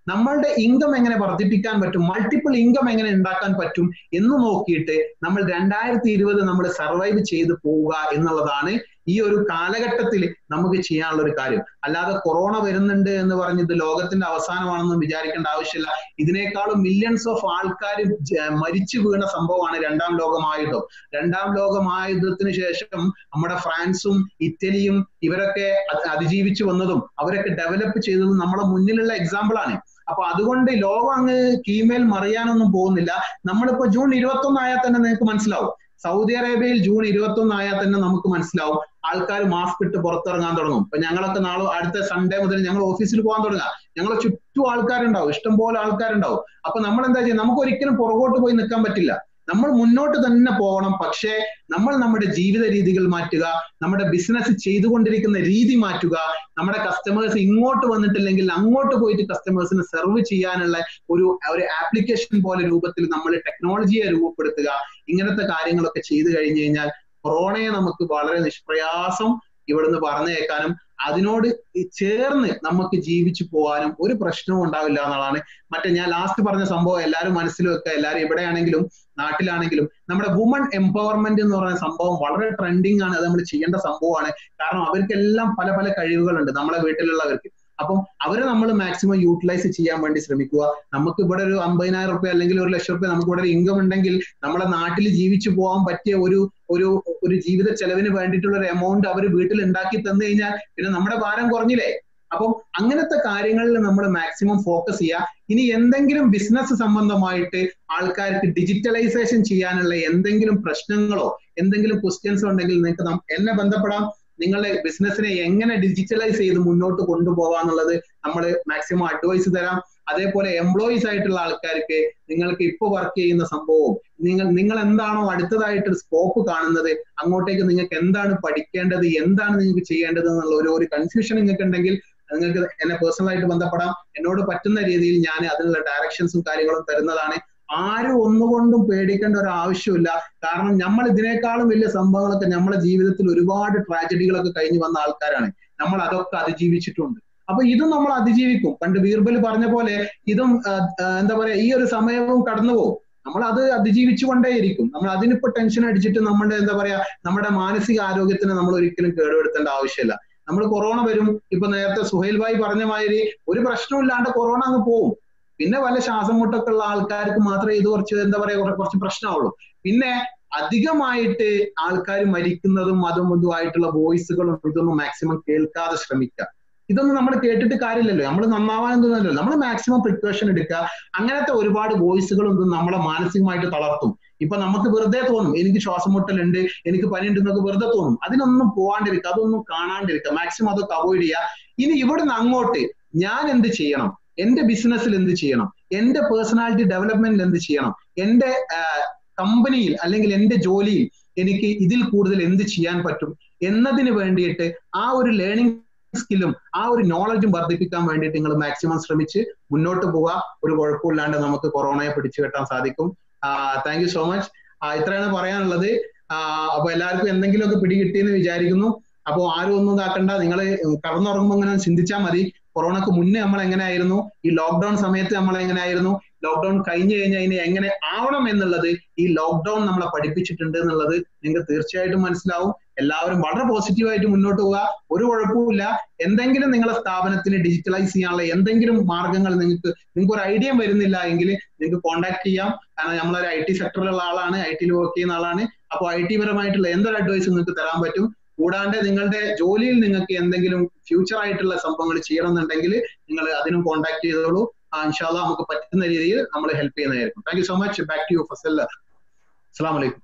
C: നമ്മളുടെ ഇൻകം എങ്ങനെ വർദ്ധിപ്പിക്കാൻ പറ്റും മൾട്ടിപ്പിൾ ഇൻകം എങ്ങനെ ഉണ്ടാക്കാൻ പറ്റും എന്ന് നോക്കിയിട്ട് നമ്മൾ രണ്ടായിരത്തി ഇരുപത് നമ്മൾ സർവൈവ് ചെയ്ത് പോവുക എന്നുള്ളതാണ് ഈ ഒരു കാലഘട്ടത്തിൽ നമുക്ക് ചെയ്യാനുള്ള ഒരു കാര്യം അല്ലാതെ കൊറോണ വരുന്നുണ്ട് എന്ന് പറഞ്ഞ് ഇത് ലോകത്തിന്റെ അവസാനമാണെന്ന് വിചാരിക്കേണ്ട ആവശ്യമില്ല ഇതിനേക്കാളും മില്യൺസ് ഓഫ് ആൾക്കാർ മരിച്ചു വീണ സംഭവമാണ് രണ്ടാം ലോകമായുധം രണ്ടാം ലോകമായുധത്തിന് ശേഷം നമ്മുടെ ഫ്രാൻസും ഇറ്റലിയും ഇവരൊക്കെ അതിജീവിച്ചു വന്നതും അവരൊക്കെ ഡെവലപ്പ് ചെയ്തതും നമ്മുടെ മുന്നിലുള്ള എക്സാമ്പിൾ ആണ് അപ്പൊ അതുകൊണ്ട് ലോകം അങ്ങ് കീമേൽ മറിയാനൊന്നും പോകുന്നില്ല നമ്മളിപ്പോ ജൂൺ ഇരുപത്തി ഒന്നായാൽ തന്നെ നിങ്ങൾക്ക് മനസ്സിലാവും സൗദി അറേബ്യയിൽ ജൂൺ ഇരുപത്തി ഒന്നായാൽ തന്നെ നമുക്ക് മനസ്സിലാവും ആൾക്കാർ മാസ്ക് ഇട്ട് പുറത്തിറങ്ങാൻ തുടങ്ങും ഇപ്പൊ ഞങ്ങളൊക്കെ നാളെ അടുത്ത സൺഡേ മുതൽ ഞങ്ങൾ ഓഫീസിൽ പോകാൻ തുടങ്ങാം ഞങ്ങളെ ചുറ്റും ആൾക്കാരുണ്ടാവും ഇഷ്ടംപോലെ ആൾക്കാരുണ്ടാവും അപ്പൊ നമ്മൾ എന്താ ചെയ്യുക നമുക്ക് ഒരിക്കലും പുറകോട്ട് പോയി നിൽക്കാൻ പറ്റില്ല നമ്മൾ മുന്നോട്ട് തന്നെ പോകണം പക്ഷേ നമ്മൾ നമ്മുടെ ജീവിത രീതികൾ മാറ്റുക നമ്മുടെ ബിസിനസ് ചെയ്തുകൊണ്ടിരിക്കുന്ന രീതി മാറ്റുക നമ്മുടെ കസ്റ്റമേഴ്സ് ഇങ്ങോട്ട് വന്നിട്ടില്ലെങ്കിൽ അങ്ങോട്ട് പോയിട്ട് കസ്റ്റമേഴ്സിനെ സെർവ് ചെയ്യാനുള്ള ഒരു ഒരു ആപ്ലിക്കേഷൻ പോലെ രൂപത്തിൽ നമ്മൾ ടെക്നോളജിയെ രൂപപ്പെടുത്തുക ഇങ്ങനത്തെ കാര്യങ്ങളൊക്കെ ചെയ്തു കഴിഞ്ഞു കഴിഞ്ഞാൽ കൊറോണയെ നമുക്ക് വളരെ നിഷ്പ്രയാസം ഇവിടുന്ന് പറഞ്ഞേക്കാനും അതിനോട് ചേർന്ന് നമുക്ക് ജീവിച്ചു പോകാനും ഒരു പ്രശ്നവും ഉണ്ടാവില്ല എന്നുള്ളതാണ് മറ്റേ ഞാൻ ലാസ്റ്റ് പറഞ്ഞ സംഭവം എല്ലാവരും മനസ്സിൽ വെക്കുക എല്ലാവരും എവിടെയാണെങ്കിലും നാട്ടിലാണെങ്കിലും നമ്മുടെ വുമൺ എംപവർമെന്റ് എന്ന് പറയുന്ന സംഭവം വളരെ ട്രെൻഡിങ് ആണ് അത് നമ്മൾ ചെയ്യേണ്ട സംഭവമാണ് കാരണം അവർക്കെല്ലാം പല പല കഴിവുകളുണ്ട് നമ്മളെ വീട്ടിലുള്ളവർക്ക് അപ്പം അവരെ നമ്മൾ മാക്സിമം യൂട്ടിലൈസ് ചെയ്യാൻ വേണ്ടി ശ്രമിക്കുക നമുക്ക് ഇവിടെ ഒരു അമ്പതിനായിരം റുപ്യ അല്ലെങ്കിൽ ഒരു ലക്ഷം റുപ്യ നമുക്ക് ഇവിടെ ഒരു ഇൻകം ഉണ്ടെങ്കിൽ നമ്മുടെ നാട്ടിൽ ജീവിച്ചു പോകാൻ പറ്റിയ ഒരു ഒരു ഒരു ജീവിത ചെലവിന് വേണ്ടിയിട്ടുള്ള ഒരു എമൗണ്ട് അവർ വീട്ടിൽ ഉണ്ടാക്കി തന്നു കഴിഞ്ഞാൽ പിന്നെ നമ്മുടെ ഭാരം കുറഞ്ഞില്ലേ അപ്പം അങ്ങനത്തെ കാര്യങ്ങളിൽ നമ്മൾ മാക്സിമം ഫോക്കസ് ചെയ്യുക ഇനി എന്തെങ്കിലും ബിസിനസ് സംബന്ധമായിട്ട് ആൾക്കാർക്ക് ഡിജിറ്റലൈസേഷൻ ചെയ്യാനുള്ള എന്തെങ്കിലും പ്രശ്നങ്ങളോ എന്തെങ്കിലും ക്വസ്റ്റ്യൻസോ ഉണ്ടെങ്കിൽ നിങ്ങൾക്ക് എന്നെ ബന്ധപ്പെടാം നിങ്ങളുടെ ബിസിനസ്സിനെ എങ്ങനെ ഡിജിറ്റലൈസ് ചെയ്ത് മുന്നോട്ട് കൊണ്ടുപോകാന്നുള്ളത് നമ്മൾ മാക്സിമം അഡ്വൈസ് തരാം അതേപോലെ എംപ്ലോയീസ് ആയിട്ടുള്ള ആൾക്കാർക്ക് നിങ്ങൾക്ക് ഇപ്പൊ വർക്ക് ചെയ്യുന്ന സംഭവവും നിങ്ങൾ നിങ്ങൾ എന്താണോ അടുത്തതായിട്ട് സ്കോപ്പ് കാണുന്നത് അങ്ങോട്ടേക്ക് നിങ്ങൾക്ക് എന്താണ് പഠിക്കേണ്ടത് എന്താണ് നിങ്ങൾക്ക് ചെയ്യേണ്ടത് എന്നുള്ള ഒരു ഒരു കൺഫ്യൂഷൻ നിങ്ങൾക്ക് ഉണ്ടെങ്കിൽ നിങ്ങൾക്ക് എന്നെ പേഴ്സണലായിട്ട് ബന്ധപ്പെടാം എന്നോട് പറ്റുന്ന രീതിയിൽ ഞാൻ അതിനുള്ള ഡയറക്ഷൻസും കാര്യങ്ങളും തരുന്നതാണ് ആരും ഒന്നുകൊണ്ടും പേടിക്കേണ്ട ഒരു ആവശ്യമില്ല കാരണം നമ്മൾ ഇതിനേക്കാളും വലിയ സംഭവങ്ങളൊക്കെ നമ്മുടെ ജീവിതത്തിൽ ഒരുപാട് ട്രാജഡികളൊക്കെ കഴിഞ്ഞു വന്ന ആൾക്കാരാണ് നമ്മൾ അതൊക്കെ അതിജീവിച്ചിട്ടുണ്ട് അപ്പൊ ഇതും നമ്മൾ അതിജീവിക്കും പണ്ട് ബീർബൽ പറഞ്ഞ പോലെ ഇതും എന്താ പറയാ ഈ ഒരു സമയവും കടന്നു പോകും നമ്മൾ അത് അതിജീവിച്ചു കൊണ്ടേയിരിക്കും നമ്മൾ അതിനിപ്പോ ടെൻഷൻ അടിച്ചിട്ട് നമ്മുടെ എന്താ പറയാ നമ്മുടെ മാനസിക ആരോഗ്യത്തിന് നമ്മൾ ഒരിക്കലും കേടുവരുത്തേണ്ട ആവശ്യമില്ല നമ്മൾ കൊറോണ വരും ഇപ്പൊ നേരത്തെ സുഹൈൽ ഭായി പറഞ്ഞ മാതിരി ഒരു പ്രശ്നമില്ലാണ്ട് കൊറോണ അങ്ങ് പോകും പിന്നെ വല്ല ശ്വാസം മുട്ടൊക്കെ ഉള്ള ആൾക്കാർക്ക് മാത്രമേ ഇത് കുറച്ച് എന്താ പറയാ കുറച്ച് പ്രശ്നമുള്ളൂ പിന്നെ അധികമായിട്ട് ആൾക്കാർ മരിക്കുന്നതും അതും ഇതുമായിട്ടുള്ള വോയിസുകളും ഇതൊന്നും മാക്സിമം കേൾക്കാതെ ശ്രമിക്കുക ഇതൊന്നും നമ്മൾ കേട്ടിട്ട് കാര്യമില്ലല്ലോ നമ്മൾ നന്നാവാൻ തോന്നുന്നല്ലോ നമ്മൾ മാക്സിമം പ്രിക്കോഷൻ എടുക്കുക അങ്ങനത്തെ ഒരുപാട് വോയിസുകളും ഇതും നമ്മളെ മാനസികമായിട്ട് തളർത്തും ഇപ്പൊ നമുക്ക് വെറുതെ തോന്നും എനിക്ക് ശ്വാസം മുട്ടലുണ്ട് എനിക്ക് പനി ഉണ്ടെന്നൊക്കെ വെറുതെ തോന്നും അതിനൊന്നും പോവാണ്ടിരിക്കുക അതൊന്നും കാണാണ്ടിരിക്കുക മാക്സിമം അതൊക്കെ അവോയ്ഡ് ചെയ്യുക ഇനി ഇവിടുന്ന് അങ്ങോട്ട് ഞാൻ എന്ത് ചെയ്യണം എന്റെ ബിസിനസ്സിൽ എന്ത് ചെയ്യണം എന്റെ പേഴ്സണാലിറ്റി ഡെവലപ്മെന്റിൽ എന്ത് ചെയ്യണം എന്റെ കമ്പനിയിൽ അല്ലെങ്കിൽ എന്റെ ജോലിയിൽ എനിക്ക് ഇതിൽ കൂടുതൽ എന്ത് ചെയ്യാൻ പറ്റും എന്നതിന് വേണ്ടിയിട്ട് ആ ഒരു ലേണിംഗ് സ്കില്ലും ആ ഒരു നോളജും വർദ്ധിപ്പിക്കാൻ വേണ്ടിയിട്ട് നിങ്ങൾ മാക്സിമം ശ്രമിച്ച് മുന്നോട്ട് പോവുക ഒരു കുഴപ്പമില്ലാണ്ട് നമുക്ക് കൊറോണയെ പിടിച്ചു കെട്ടാൻ സാധിക്കും താങ്ക് യു സോ മച്ച് ഇത്രയാണ് പറയാനുള്ളത് അപ്പൊ എല്ലാവർക്കും എന്തെങ്കിലുമൊക്കെ പിടി കിട്ടിയെന്ന് വിചാരിക്കുന്നു അപ്പോൾ ആരും ഒന്നും ഇതാക്കണ്ട നിങ്ങൾ കടന്നുറങ്ങുമ്പോൾ ഇങ്ങനെ ചിന്തിച്ചാൽ മതി കൊറോണക്ക് മുന്നേ നമ്മൾ എങ്ങനെയായിരുന്നു ഈ ലോക്ക്ഡൌൺ സമയത്ത് നമ്മൾ എങ്ങനെയായിരുന്നു ലോക്ക്ഡൌൺ കഴിഞ്ഞു കഴിഞ്ഞാൽ ഇനി എങ്ങനെ ആവണം എന്നുള്ളത് ഈ ലോക്ക്ഡൌൺ നമ്മളെ പഠിപ്പിച്ചിട്ടുണ്ട് എന്നുള്ളത് നിങ്ങൾക്ക് തീർച്ചയായിട്ടും മനസ്സിലാവും എല്ലാവരും വളരെ പോസിറ്റീവായിട്ട് മുന്നോട്ട് പോവുക ഒരു കുഴപ്പമില്ല എന്തെങ്കിലും നിങ്ങളെ സ്ഥാപനത്തിന് ഡിജിറ്റലൈസ് ചെയ്യാനുള്ള എന്തെങ്കിലും മാർഗങ്ങൾ നിങ്ങൾക്ക് നിങ്ങൾക്ക് ഒരു ഐഡിയ വരുന്നില്ല എങ്കിൽ നിങ്ങൾക്ക് കോൺടാക്ട് ചെയ്യാം കാരണം നമ്മളൊരു ഐ ടി സെക്ടറിലുള്ള ആളാണ് ഐ ടിയിൽ വർക്ക് ചെയ്യുന്ന ആളാണ് അപ്പോൾ ഐ ടി പരമായിട്ടുള്ള എന്തൊരു അഡ്വൈസ് നിങ്ങൾക്ക് തരാൻ പറ്റും കൂടാണ്ട് നിങ്ങളുടെ ജോലിയിൽ നിങ്ങൾക്ക് എന്തെങ്കിലും ഫ്യൂച്ചർ ആയിട്ടുള്ള സംഭവങ്ങൾ ചെയ്യണമെന്നുണ്ടെങ്കിൽ നിങ്ങൾ അതിനും കോൺടാക്ട് ചെയ്തോളൂ ഇൻഷാല്ല നമുക്ക് പറ്റുന്ന രീതിയിൽ നമ്മൾ ഹെൽപ്പ് ചെയ്യുന്നതായിരിക്കും thank you so much back to you Fazal അസ്സാം വലൈക്കും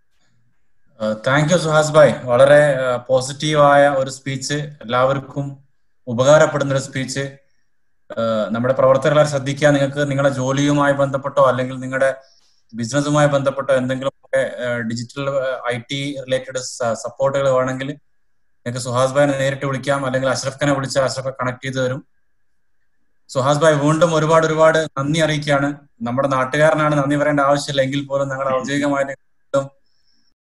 A: താങ്ക് യു സുഹാസ് ഭായ് വളരെ പോസിറ്റീവായ ഒരു സ്പീച്ച് എല്ലാവർക്കും ഉപകാരപ്പെടുന്ന ഒരു സ്പീച്ച് നമ്മുടെ പ്രവർത്തകരെ ശ്രദ്ധിക്കുക നിങ്ങൾക്ക് നിങ്ങളുടെ ജോലിയുമായി ബന്ധപ്പെട്ടോ അല്ലെങ്കിൽ നിങ്ങളുടെ ബിസിനസ്സുമായി ബന്ധപ്പെട്ടോ എന്തെങ്കിലും ഒക്കെ ഡിജിറ്റൽ ഐ ടി റിലേറ്റഡ് സപ്പോർട്ടുകൾ വേണമെങ്കിൽ നിങ്ങൾക്ക് സുഹാസ് ഭായിനെ നേരിട്ട് വിളിക്കാം അല്ലെങ്കിൽ അഷ്റഫ് ഖാനെ വിളിച്ചാൽ അഷ്റഫ് കണക്ട് ചെയ്ത് തരും സുഹാസ് ഭായ് വീണ്ടും ഒരുപാട് ഒരുപാട് നന്ദി അറിയിക്കുകയാണ് നമ്മുടെ നാട്ടുകാരനാണ് നന്ദി പറയേണ്ട ആവശ്യമില്ല എങ്കിൽ പോലും ഞങ്ങൾ ഔദ്യോഗികമായിട്ട്